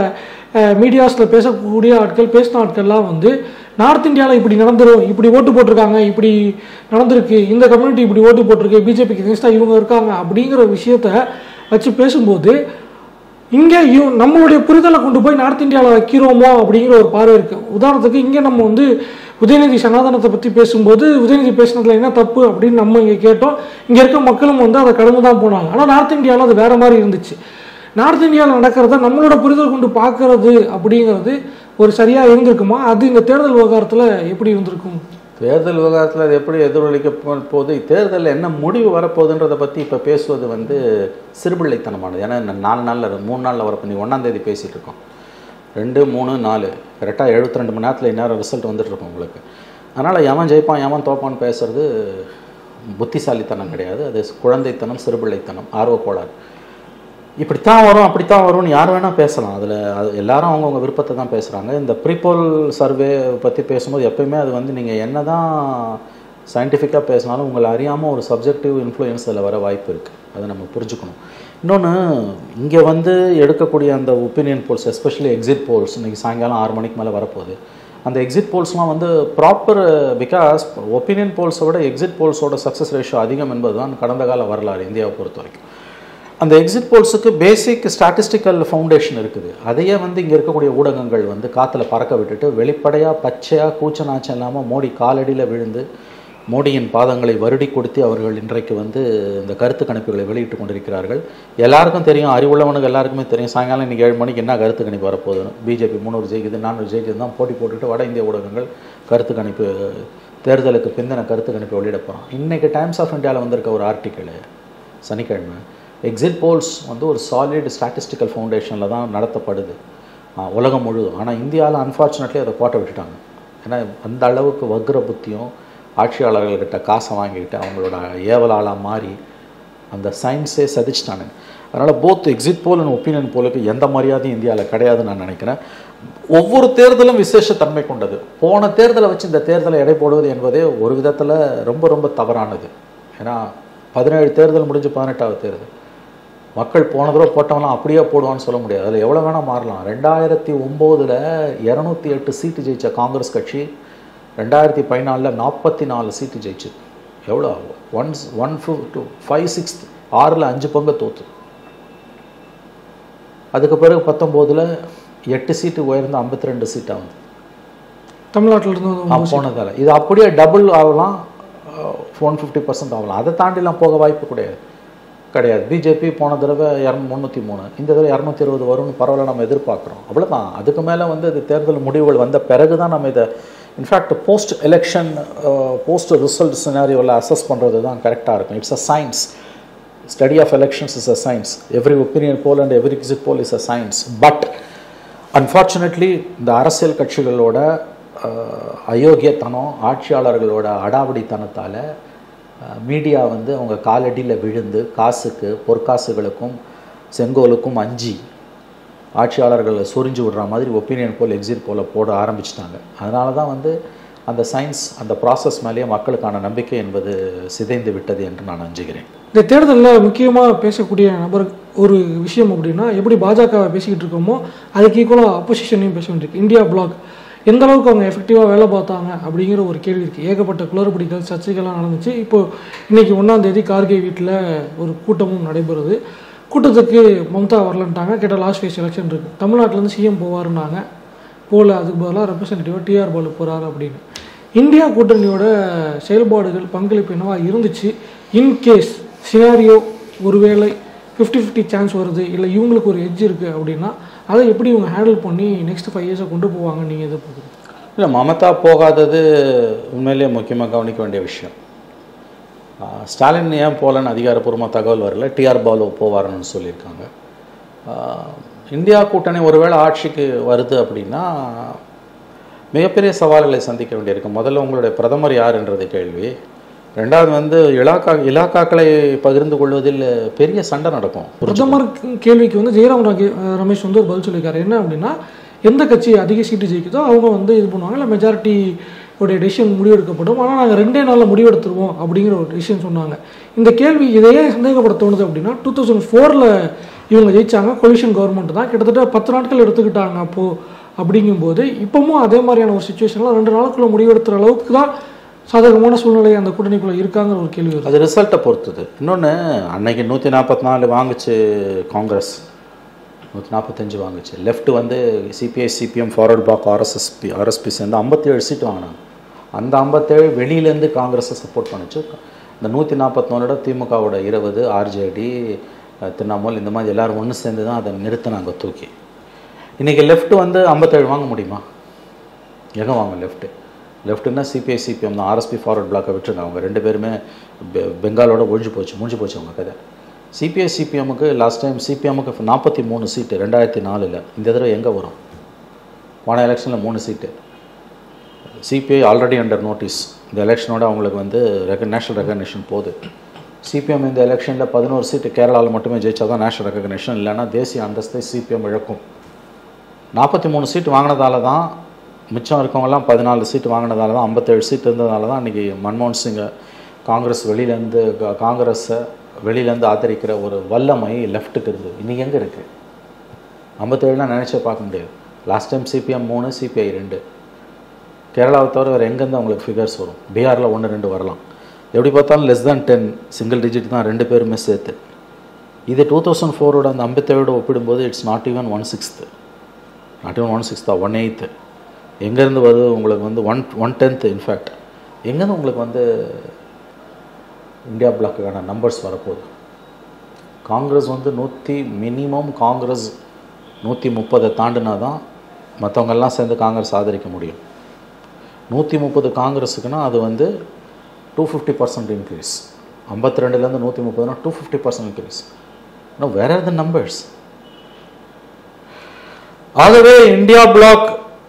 மீடியாஸில் பேசக்கூடிய ஆட்கள் பேசின ஆட்கள்லாம் வந்து நார்த் இந்தியாவில் இப்படி நடந்துரும் இப்படி ஓட்டு போட்டிருக்காங்க இப்படி நடந்திருக்கு இந்த கம்யூனிட்டி இப்படி ஓட்டு போட்டிருக்கு பிஜேபிக்கு எகென்ஸ்டாக இவங்க இருக்காங்க அப்படிங்கிற விஷயத்த வச்சு பேசும்போது இங்கே இவ நம்மளுடைய புரிதலை கொண்டு போய் நார்த் இந்தியாவில் வைக்கிறோமோ அப்படிங்கிற ஒரு பார்வை இருக்குது உதாரணத்துக்கு இங்கே நம்ம வந்து உதயநிதி சனாதனத்தை பற்றி பேசும்போது உதயநிதி பேசுனதுல என்ன தப்பு அப்படின்னு நம்ம இங்கே கேட்டோம் இங்கே இருக்க மக்களும் வந்து அதை கடந்து தான் போனாங்க ஆனால் நார்த் இந்தியாவில் அது வேற மாதிரி இருந்துச்சு நார்த் இந்தியாவில் நடக்கிறத நம்மளோட புரிதல் கொண்டு பார்க்கறது அப்படிங்கிறது ஒரு சரியாக இருந்திருக்குமா அது இந்த தேர்தல் விவகாரத்தில் எப்படி இருந்திருக்கும் தேர்தல் விவகாரத்தில் அது எப்படி எதிரொலிக்க போ- போகுது தேர்தலில் என்ன முடிவு வரப்போகுதுன்றதை பற்றி இப்போ பேசுவது வந்து சிறுபிள்ளைத்தனமானது ஏன்னா இன்னும் நாலு நாளில் மூணு நாளில் வரப்போ நீ ஒன்றாந்தேதி பேசிகிட்டு இருக்கோம் ரெண்டு மூணு நாலு கரெக்டாக எழுபத்தி ரெண்டு மணி நேரத்தில் இந்நேரம் ரிசல்ட் வந்துட்டு இருக்கும் உங்களுக்கு அதனால் எவன் ஜெயிப்பான் எவன் தோப்பான்னு பேசுறது புத்திசாலித்தனம் கிடையாது அது குழந்தைத்தனம் சிறுபிள்ளைத்தனம் ஆர்வக்கோளாறு இப்படித்தான் வரும் அப்படித்தான் வரும்னு யார் வேணால் பேசலாம் அதில் அது எல்லாரும் அவங்கவுங்க விருப்பத்தை தான் பேசுகிறாங்க இந்த ப்ரீபோல் சர்வே பற்றி பேசும்போது எப்பயுமே அது வந்து நீங்கள் என்ன தான் சயின்டிஃபிக்காக பேசினாலும் உங்களை அறியாமல் ஒரு சப்ஜெக்டிவ் இன்ஃப்ளூயன்ஸ் அதில் வர வாய்ப்பு இருக்குது அதை நம்ம புரிஞ்சுக்கணும் இன்னொன்று இங்கே வந்து எடுக்கக்கூடிய அந்த opinion polls especially exit polls இன்றைக்கி சாயங்காலம் ஆறு மணிக்கு மேலே வரப்போகுது அந்த எக்ஸிட் போல்ஸ்லாம் வந்து ப்ராப்பர் பிகாஸ் ஒப்பீனியன் போல்ஸை விட எக்ஸிட் போல்ஸோட சக்ஸஸ் ரேஷியோ அதிகம் என்பது தான் கடந்த கால வரலாறு இந்தியாவை பொறுத்த வரைக்கும் அந்த எக்ஸிட் போல்ஸுக்கு பேசிக் ஸ்டாட்டிஸ்டிக்கல் ஃபவுண்டேஷன் இருக்குது அதையே வந்து இங்கே இருக்கக்கூடிய ஊடகங்கள் வந்து காற்றுல பறக்க விட்டுட்டு வெளிப்படையாக பச்சையாக கூச்ச நாச்சம் இல்லாமல் மோடி காலடியில் விழுந்து மோடியின் பாதங்களை வருடி கொடுத்து அவர்கள் இன்றைக்கு வந்து இந்த கருத்து கணிப்புகளை வெளியிட்டு கொண்டிருக்கிறார்கள் எல்லாருக்கும் தெரியும் அறிவுள்ளவனுக்கு எல்லாருக்குமே தெரியும் சாயங்காலம் இன்றைக்கி ஏழு மணிக்கு என்ன கருத்து கணிப்பு வரப்போகுதுன்னு பிஜேபி முந்நூறு ஜெயிக்குது நானூறு ஜெயிக்குது தான் போட்டி போட்டுட்டு வட இந்திய ஊடகங்கள் கருத்து கணிப்பு தேர்தலுக்கு பிந்தின கருத்து கணிப்பு வெளியிட போகிறோம் இன்றைக்கி டைம்ஸ் ஆஃப் இந்தியாவில் வந்திருக்க ஒரு ஆர்டிக்கிள் சனிக்கிழமை எக்ஸிட் போல்ஸ் வந்து ஒரு சாலிட் ஸ்டாட்டிஸ்டிக்கல் ஃபவுண்டேஷனில் தான் நடத்தப்படுது ஆ, உலகம் முழுதும் ஆனால் இந்தியாவில் அன்ஃபார்ச்சுனேட்லி அதை கோட்டை விட்டுட்டாங்க ஏன்னா அந்த அளவுக்கு வக்ர புத்தியும் ஆட்சியாளர்கள்கிட்ட காசை வாங்கிக்கிட்டு அவங்களோட ஏவலாளாக மாறி அந்த சயின்ஸே சதிச்சிட்டானுங்க அதனால் both exit poll and opinion போலுக்கு எந்த மரியாதையும் இந்தியாவில் கிடையாதுன்னு நான் நினைக்கிறேன் ஒவ்வொரு தேர்தலும் விசேஷத்தன்மை கொண்டது போன தேர்தலை வச்சு இந்த தேர்தலை எடை போடுவது என்பதே ஒரு விதத்தில் ரொம்ப ரொம்ப தவறானது ஏன்னா பதினேழு தேர்தல் முடிஞ்சு பதினெட்டாவது தேர்தல் மக்கள் போன தடவை போட்டவங்களாம் அப்படியே போடுவான்னு சொல்ல முடியாது அதில் எவ்வளோ வேணால் மாறலாம் ரெண்டாயிரத்தி ஒம்போதில் இரநூத்தி எட்டு சீட்டு ஜெயிச்ச காங்கிரஸ் கட்சி ரெண்டாயிரத்தி பதினாலில் நாற்பத்தி நாலு சீட்டு ஜெயிச்சுது எவ்வளோ one one two five six ஆறில் அஞ்சு பங்கு தோத்து அதுக்கு பிறகு பத்தொம்போதில் எட்டு சீட்டு உயர்ந்து ஐம்பத்தி ரெண்டு சீட்டாக வந்து தமிழ்நாட்டில் இருந்து வந்து போனதால் இது அப்படியே டபுள் ஆகலாம் ஒன் ஃபிஃப்டி பர்சன்ட் ஆகலாம் அதை தாண்டிலாம் போக வாய்ப்பு கிடையாது கிடையாது பிஜேபி போன தடவை இரநூ முந்நூற்றி மூணு இந்த தடவை இரநூத்தி இருபது வரும்னு பரவாயில்ல நம்ம எதிர்பார்க்குறோம் அவ்வளோதான் அதுக்கு மேலே வந்து இது தேர்தல் முடிவுகள் வந்த பிறகு தான் நம்ம இதை in fact post election post result சினாரியோவில் அசஸ் பண்ணுறது தான் கரெக்டாக இருக்கும் it's a science study of elections is a science every opinion poll and every exit poll is a science but unfortunately இந்த அரசியல் கட்சிகளோட அஹ், அயோக்கியத்தனம் ஆட்சியாளர்களோட அடாவடித்தனத்தால் மீடியா வந்து அவங்க காலடியில் விழுந்து காசுக்கு பொற்காசுகளுக்கும் செங்கோலுக்கும் அஞ்சி ஆட்சியாளர்களை சொரிஞ்சு விடுற மாதிரி ஒப்பீனியன் போல் எக்ஸிட் போல போட ஆரம்பிச்சிட்டாங்க அதனால தான் வந்து அந்த சயின்ஸ் அந்த ப்ராசஸ் மேலேயே மக்களுக்கான நம்பிக்கை என்பது சிதைந்து விட்டது என்று நான் அஞ்சுகிறேன் இந்த தேர்தலில் முக்கியமாக பேசக்கூடிய நபர் ஒரு விஷயம் அப்படின்னா எப்படி பாஜகவை பேசிக்கிட்டு இருக்கோமோ அதுக்கு ஈக்குவலாக அப்போசிஷனையும் பேச வேண்டியிருக்கு இந்தியா பிளாக் எந்த அளவுக்கு அவங்க எஃபெக்டிவாக வேலை பார்த்தாங்க அப்படிங்கிற ஒரு கேள்வி இருக்குது ஏகப்பட்ட குளறுபடிகள் சர்ச்சைகள்லாம் நடந்துச்சு இப்போ இன்னைக்கு ஒன்றாம் தேதி கார்கே வீட்டில் ஒரு கூட்டமும் நடைபெறுது கூட்டத்துக்கு மம்தா வரலன்ட்டாங்க கேட்ட லாஸ்ட் ஃபேஸ் எலெக்ஷன் இருக்குது தமிழ்நாட்டிலேருந்து சிஎம் போவாருன்னாங்க போல அதுக்கு பதிலாக ரெப்ரசன்டேட்டிவாக டிஆர் பாலு போகிறாரு அப்படின்னு இந்தியா கூட்டணியோட செயல்பாடுகள் பங்களிப்பு என்னவா இருந்துச்சு இன்கேஸ் சினாரியோ ஒருவேளை ஃபிஃப்டி ஃபிஃப்டி சான்ஸ் வருது இல்லை இவங்களுக்கு ஒரு எட்ஜ் இருக்குது அப்படின்னா அதை எப்படி இவங்க ஹேண்டில் பண்ணி நெக்ஸ்ட் ஃபைவ் இயர்ஸை கொண்டு போவாங்க நீங்கள் எதிர்பார்க்குறீங்க இல்லை மமதா போகாதது உண்மையிலேயே முக்கியமாக கவனிக்க வேண்டிய விஷயம் ஆஹ் ஸ்டாலின் ஏன் போகலன்னு அதிகாரப்பூர்வமாக தகவல் வரல டிஆர் பாலு போவாருன்னு சொல்லியிருக்காங்க ஆஹ் இந்தியா கூட்டணி ஒருவேளை ஆட்சிக்கு வருது அப்படின்னா மிகப்பெரிய சவால்களை சந்திக்க வேண்டியிருக்கு முதல்ல உங்களுடைய பிரதமர் யாருன்றது கேள்வி ரெண்டாவது வந்து இலாக்கா இலாக்காக்களை பகிர்ந்து கொள்வதில் பெரிய சண்டை நடக்கும் பிரதமர் கேள்விக்கு வந்து ஜெயராம் ரகே- ரமேஷ் வந்து ஒரு பதில் சொல்லியிருக்காரு என்ன அப்படின்னா எந்த கட்சி அதிக சீட்டு ஜெயிக்குதோ அவங்க வந்து இது பண்ணுவாங்க இல்லை மெஜாரிட்டி உடைய டெசிஷன் முடிவெடுக்கப்படும் ஆனால் நாங்கள் ரெண்டே நாளில் முடிவெடுத்துருவோம் அப்படிங்கிற ஒரு டெசிஷன் சொன்னாங்க இந்த கேள்வி இதையே சந்தேகப்பட தோணுது அப்படின்னா டூ தௌசண்ட் ஃபோரில் இவங்க ஜெயிச்சாங்க கொலிஷன் கவர்மெண்ட் தான் கிட்டத்தட்ட பத்து நாட்கள் எடுத்துக்கிட்டாங்க அப்போது அப்படிங்கும்போது இப்போவும் அதே மாதிரியான ஒரு சுச்சுவேஷனில் ரெண்டு நாளுக்குள்ள முடிவெடுத்துற அளவுக்கு தான் சாதகமான சூழ்நிலை அந்த கூட்டணிக்குள்ளே இருக்காங்கிற ஒரு கேள்வி வருது அது ரிசல்ட்டை பொறுத்தது இன்னொன்று அன்னைக்கு நூற்றி நாற்பத்தி நாலு வாங்குச்சு காங்கிரஸ் நூற்றி நாற்பத்தஞ்சு வாங்குச்சு லெஃப்ட் வந்து CPI CPM forward bloc RSSP RSP சேர்ந்து ஐம்பத்தேழு சீட்டு வாங்கினாங்க அந்த ஐம்பத்தேழு வெளியிலேருந்து காங்கிரஸை சப்போர்ட் பண்ணுச்சு இந்த நூற்றி நாற்பத்தொன்னோட திமுகவோட இருபது ஆர்ஜேடி திரிணாமுல் இந்த மாதிரி எல்லாரும் ஒன்று சேர்ந்து தான் அதை நிறுத்தினாங்க தூக்கி இன்றைக்கி லெஃப்ட் வந்து ஐம்பத்தேழு வாங்க முடியுமா எங்கே வாங்க லெஃப்ட்டு லெஃப்ட்டுன்னா சிபிஐ சிபிஎம் தான் ஆர்எஸ்பி ஃபார்வர்ட் பிளாக்கை விட்டுருங்க அவங்க ரெண்டு பேருமே பெ- பெங்காலோட ஒழிஞ்சு போச்சு முடிஞ்சு போச்சு அவங்க கதை சிபிஐ சிபிஎம்முக்கு லாஸ்ட் டைம் சிபிஎம்முக்கு நாற்பத்தி மூணு சீட்டு ரெண்டாயிரத்தி நாலில் இந்த தடவை எங்கே வரும் போன எலெக்ஷனில் மூணு seat CPI already under notice இந்த எலெக்ஷனோட அவங்களுக்கு வந்து ரெக நேஷனல் ரெகக்னிஷன் போகுது சிபிஎம் இந்த எலெக்ஷனில் பதினோரு சீட்டு கேரளாவில் மட்டுமே ஜெயிச்சா தான் நேஷனல் ரெகக்னிஷன் இல்லைன்னா தேசிய அந்தஸ்தை சிபிஎம் இழக்கும் நாற்பத்தி மூணு சீட்டு வாங்கினதால தான் மிச்சம் இருக்கவங்கலாம் பதினாலு சீட்டு வாங்கினதால தான் ஐம்பத்தேழு சீட் இருந்ததால தான் இன்றைக்கி மன்மோகன் சிங்கை காங்கிரஸ் வெளியிலேருந்து காங்கிரஸை வெளியிலேருந்து ஆதரிக்கிற ஒரு வல்லமை லெஃப்ட்டுக்கு இருந்தது இன்றைக்கி எங்கே இருக்குது ஐம்பத்தேழுலாம் நினச்சே பார்க்க முடியாது லாஸ்ட் டைம் சிபிஎம் மூணு சிபிஐ ரெண்டு கேரளாவை தவிர வேறு எங்கேருந்து அவங்களுக்கு ஃபிகர்ஸ் வரும் பீகாரில் ஒன்று ரெண்டு வரலாம் எப்படி பார்த்தாலும் less than ten single digit தான் ரெண்டு பேருமே சேர்த்து இது டூ தௌசண்ட் ஃபோரோட அந்த ஐம்பத்தேழோட ஒப்பிடும்போது it's not even one sixth not even one சிக்ஸ்த்தா ஒன் எயித்து எங்கேருந்து வருது உங்களுக்கு வந்து ஒன் ஒன் டென்த்து இன்ஃபேக்ட் எங்கேருந்து உங்களுக்கு வந்து இந்தியா பிளாக்குக்கான நம்பர்ஸ் வரப்போகுது காங்கிரஸ் வந்து நூற்றி மினிமம் காங்கிரஸ் நூற்றி முப்பதை தாண்டினா தான் மற்றவங்கெல்லாம் சேர்ந்து காங்கிரஸ் ஆதரிக்க முடியும் நூற்றி முப்பது காங்கிரஸுக்குன்னா அது வந்து டூ ஃபிஃப்டி பர்சன்ட் இன்க்ரீஸ் ஐம்பத்தி ரெண்டுலேருந்து நூற்றி முப்பதுனா two fifty percent increase no where are the numbers ஆகவே இந்தியா பிளாக்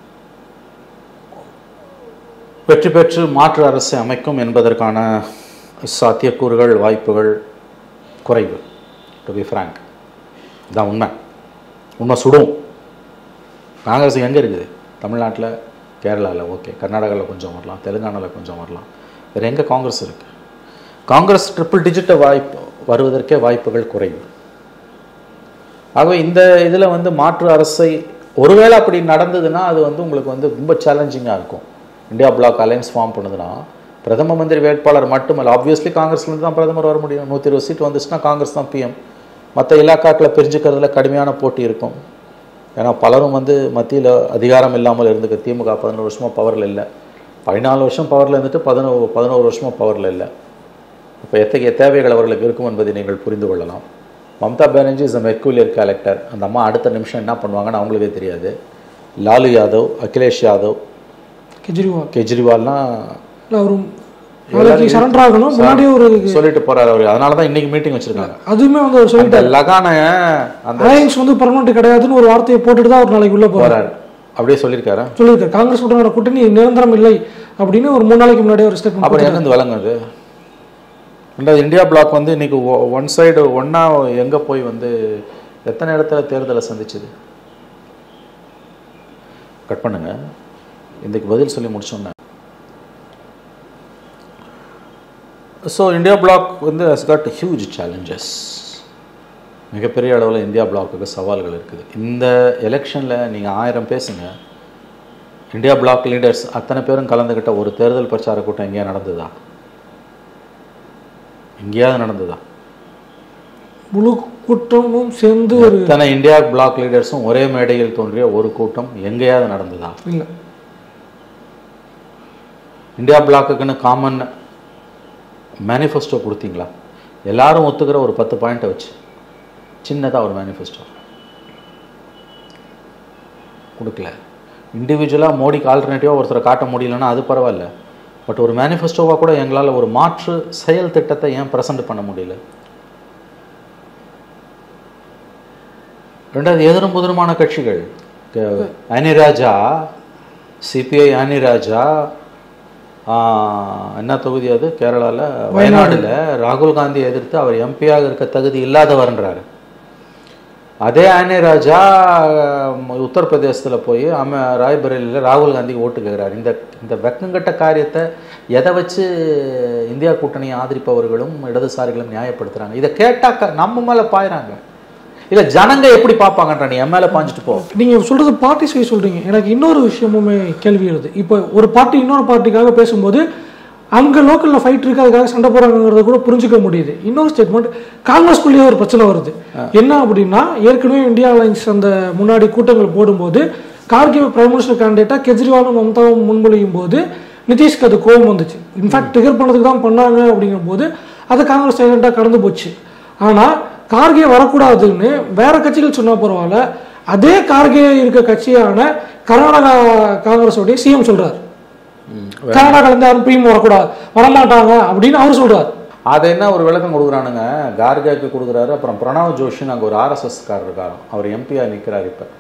வெற்றி பெற்று மாற்று அரசை அமைக்கும் என்பதற்கான சாத்தியக்கூறுகள் வாய்ப்புகள் குறைவு டு பி ஃப்ராங்க் இதான் உண்மை உண்மை சுடும் காங்கிரஸ் எங்கே இருக்குது தமிழ்நாட்டில் கேரளாவில் ஓகே கர்நாடகாவில் கொஞ்சம் வரலாம் தெலுங்கானாவில் கொஞ்சம் வரலாம் வேறு எங்கே காங்கிரஸ் இருக்குது காங்கிரஸ் ட்ரிபிள் டிஜிட்டை வாய்ப்பு வருவதற்கே வாய்ப்புகள் குறைவு ஆகவே இந்த இதில் வந்து மாற்று அரசை ஒருவேளை அப்படி நடந்ததுன்னா அது வந்து உங்களுக்கு வந்து ரொம்ப சேலஞ்சிங்காக இருக்கும் இந்தியா பிளாக் அலையன்ஸ் ஃபார்ம் பண்ணுதுன்னா பிரதம மந்திரி வேட்பாளர் மட்டுமல்ல ஆப்வியஸ்லி காங்கிரஸ்லேருந்து தான் பிரதமர் வர முடியும் நூற்றி இருபது சீட் வந்துச்சுன்னா காங்கிரஸ் தான் பிஎம் மற்ற இலாக்காக்களை பிரிஞ்சுக்கிறதுல கடுமையான போட்டி இருக்கும் ஏன்னா பலரும் வந்து மத்தியில் அதிகாரம் இல்லாமல் இருந்துக்க திமுக பதினோரு வருஷமாக பவரில் இல்லை பதினாலு வருஷம் பவரில் இருந்துட்டு பதினோரு பதினோரு வருஷமாக பவரில் இல்லை இப்போ எத்தகைய தேவைகள் அவர்களுக்கு இருக்கும் என்பதை நீங்கள் புரிந்து கொள்ளலாம் Mamata Banerjee is a peculiar character அந்த அம்மா அடுத்த நிமிஷம் என்ன பண்ணுவாங்கன்னு அவங்களுக்கே தெரியாது லாலு யாதவ் அகிலேஷ் யாதவ் கெஜ்ரிவால் கெஜ்ரிவால்லாம் இல்லை அவர் நாளைக்கு சரண்டர் ஆகணும் முன்னாடியே ஒரு சொல்லிட்டு போறாரு அவர் அதனால தான் இன்னைக்கு மீட்டிங் வச்சிருக்காங்க அதுவுமே வந்து அவர் சொல்லி அந்த லகான அந்த அலையன்ஸ் வந்து பர்மனெண்ட் கிடையாதுன்னு ஒரு வார்த்தையை போட்டுட்டு தான் அவர் நாளைக்கு உள்ள போறாரு போறாரு அப்படியே சொல்லியிருக்காரா சொல்லியிருக்காரு காங்கிரஸ் உடனான கூட்டணி நிரந்தரம் இல்லை அப்படின்னு ஒரு மூணு நாளைக்கு முன்னாடியே ஒரு ஸ்டேட்மெண்ட் அப்புறம் எங்கேருந்து விளங்குது ரெண்டாவது இந்தியா பிளாக் வந்து இன்னைக்கு ஒன் சைடு ஒன்றா எங்கே போய் வந்து எத்தனை இடத்துல தேர்தலை சந்திச்சுது கட் பண்ணுங்க இதுக்கு பதில் சொல்லி முடிச்சோன்னே ஸோ இந்தியா பிளாக் வந்து ஹஸ் காட் ஹியூஜ் சேலஞ்சஸ் மிகப்பெரிய அளவில் இந்தியா பிளாக்குக்கு சவால்கள் இருக்குது இந்த எலெக்ஷனில் நீங்கள் ஆயிரம் பேசுங்க இந்தியா பிளாக் லீடர்ஸ் அத்தனை பேரும் கலந்துக்கிட்ட ஒரு தேர்தல் பிரச்சார கூட்டம் எங்கேயா நடந்ததா எங்கேயாவது நடந்ததா முழு கூட்டமும் சேர்ந்து ஒரு இத்தனை இந்தியா பிளாக் லீடர்ஸும் ஒரே மேடையில் தோன்றிய ஒரு கூட்டம் எங்கேயாவது நடந்ததா இல்லை இந்தியா பிளாக்குக்குன்னு காமன் மேனிஃபெஸ்டோ கொடுத்தீங்களா எல்லாரும் ஒத்துக்கிற ஒரு பத்து பாயிண்ட்டை வச்சு சின்னதாக ஒரு மேனிஃபெஸ்டோ கொடுக்கல இண்டிவிஜுவலாக மோடிக்கு ஆல்டர்னேட்டிவாக ஒருத்தரை காட்ட முடியலன்னா அது பரவாயில்ல பட் ஒரு மேனிஃபெஸ்டோவாக கூட எங்களால் ஒரு மாற்று செயல் திட்டத்தை ஏன் ப்ரெசென்ட் பண்ண முடியல ரெண்டாவது எதிரும் புதிருமான கட்சிகள் க- அனிராஜா சிபிஐ அனிராஜா ஆஹ், என்ன தொகுதி அது கேரளாவில் வயநாடுல ராகுல் காந்தி எதிர்த்து அவர் எம்பியாக இருக்க தகுதி இல்லாதவர்ன்றாரு அதே ஆனே ராஜா உத்தரப்பிரதேசத்தில் போய் அம ராய்பரேலியில் ராகுல் காந்திக்கு ஓட்டு கேட்குறாரு இந்த இந்த வெக்கங்கட்ட காரியத்தை எதை வச்சு இந்தியா கூட்டணியை ஆதரிப்பவர்களும் இடதுசாரிகளும் நியாயப்படுத்துறாங்க இதை கேட்டால் க நம்ம மேலே பாயிறாங்க இல்லை ஜனங்க எப்படி பார்ப்பாங்கன்ற நீ என் மேலே பாஞ்சிட்டு போ நீங்க சொல்றது பார்ட்டி சைஸ் சொல்றீங்க எனக்கு இன்னொரு விஷயமுமே கேள்வி எழுது இப்போ ஒரு பார்ட்டி இன்னொரு பார்ட்டிக்காக பேசும்போது அங்க லோக்கல்ல ஃபைட் இருக்கு அதுக்காக சண்டை போறாங்கிறத கூட புரிஞ்சுக்க முடியுது இன்னொரு ஸ்டேட்மெண்ட் காங்கிரஸ்குள்ளேயே ஒரு பிரச்சனை வருது என்ன அப்படின்னா ஏற்கனவே இந்தியா அலைன்ஸ் அந்த முன்னாடி கூட்டங்கள் போடும்போது கார்கே பிரைம் மினிஸ்டர் கேண்டிடேட்டா கெஜ்ரிவாலும் மம்தாவும் முன்மொழியும் போது நிதிஷ்க்கு அது கோபம் வந்துச்சு இன்ஃபேக்ட் ட்ரிகர் பண்ணதுக்கு தான் பண்ணாங்க அப்படிங்கும்போது அதை காங்கிரஸ் சைலண்டாக கடந்து போச்சு ஆனா கார்கே வரக்கூடாதுன்னு வேற கட்சிகள் சொன்னா பரவாயில்ல அதே கார்கே இருக்க கட்சியான கர்நாடகா காங்கிரஸோடைய சிஎம் சொல்றாரு கர்நாடகால இருந்து யாரும் பிரியும் வரக்கூடாது வரமாட்டாங்க அப்படின்னு அவர் சொல்றாரு அதை என்ன ஒரு விளக்கம் கொடுக்குறானுங்க கார்கேக்கு கொடுக்குறாரு அப்புறம் பிரணவ் ஜோஷின்னு அங்கே ஒரு ஆர்எஸ்எஸ் காரர் இருக்காராம் அவர் எம்பியாக நிற்கிறார் இப்போ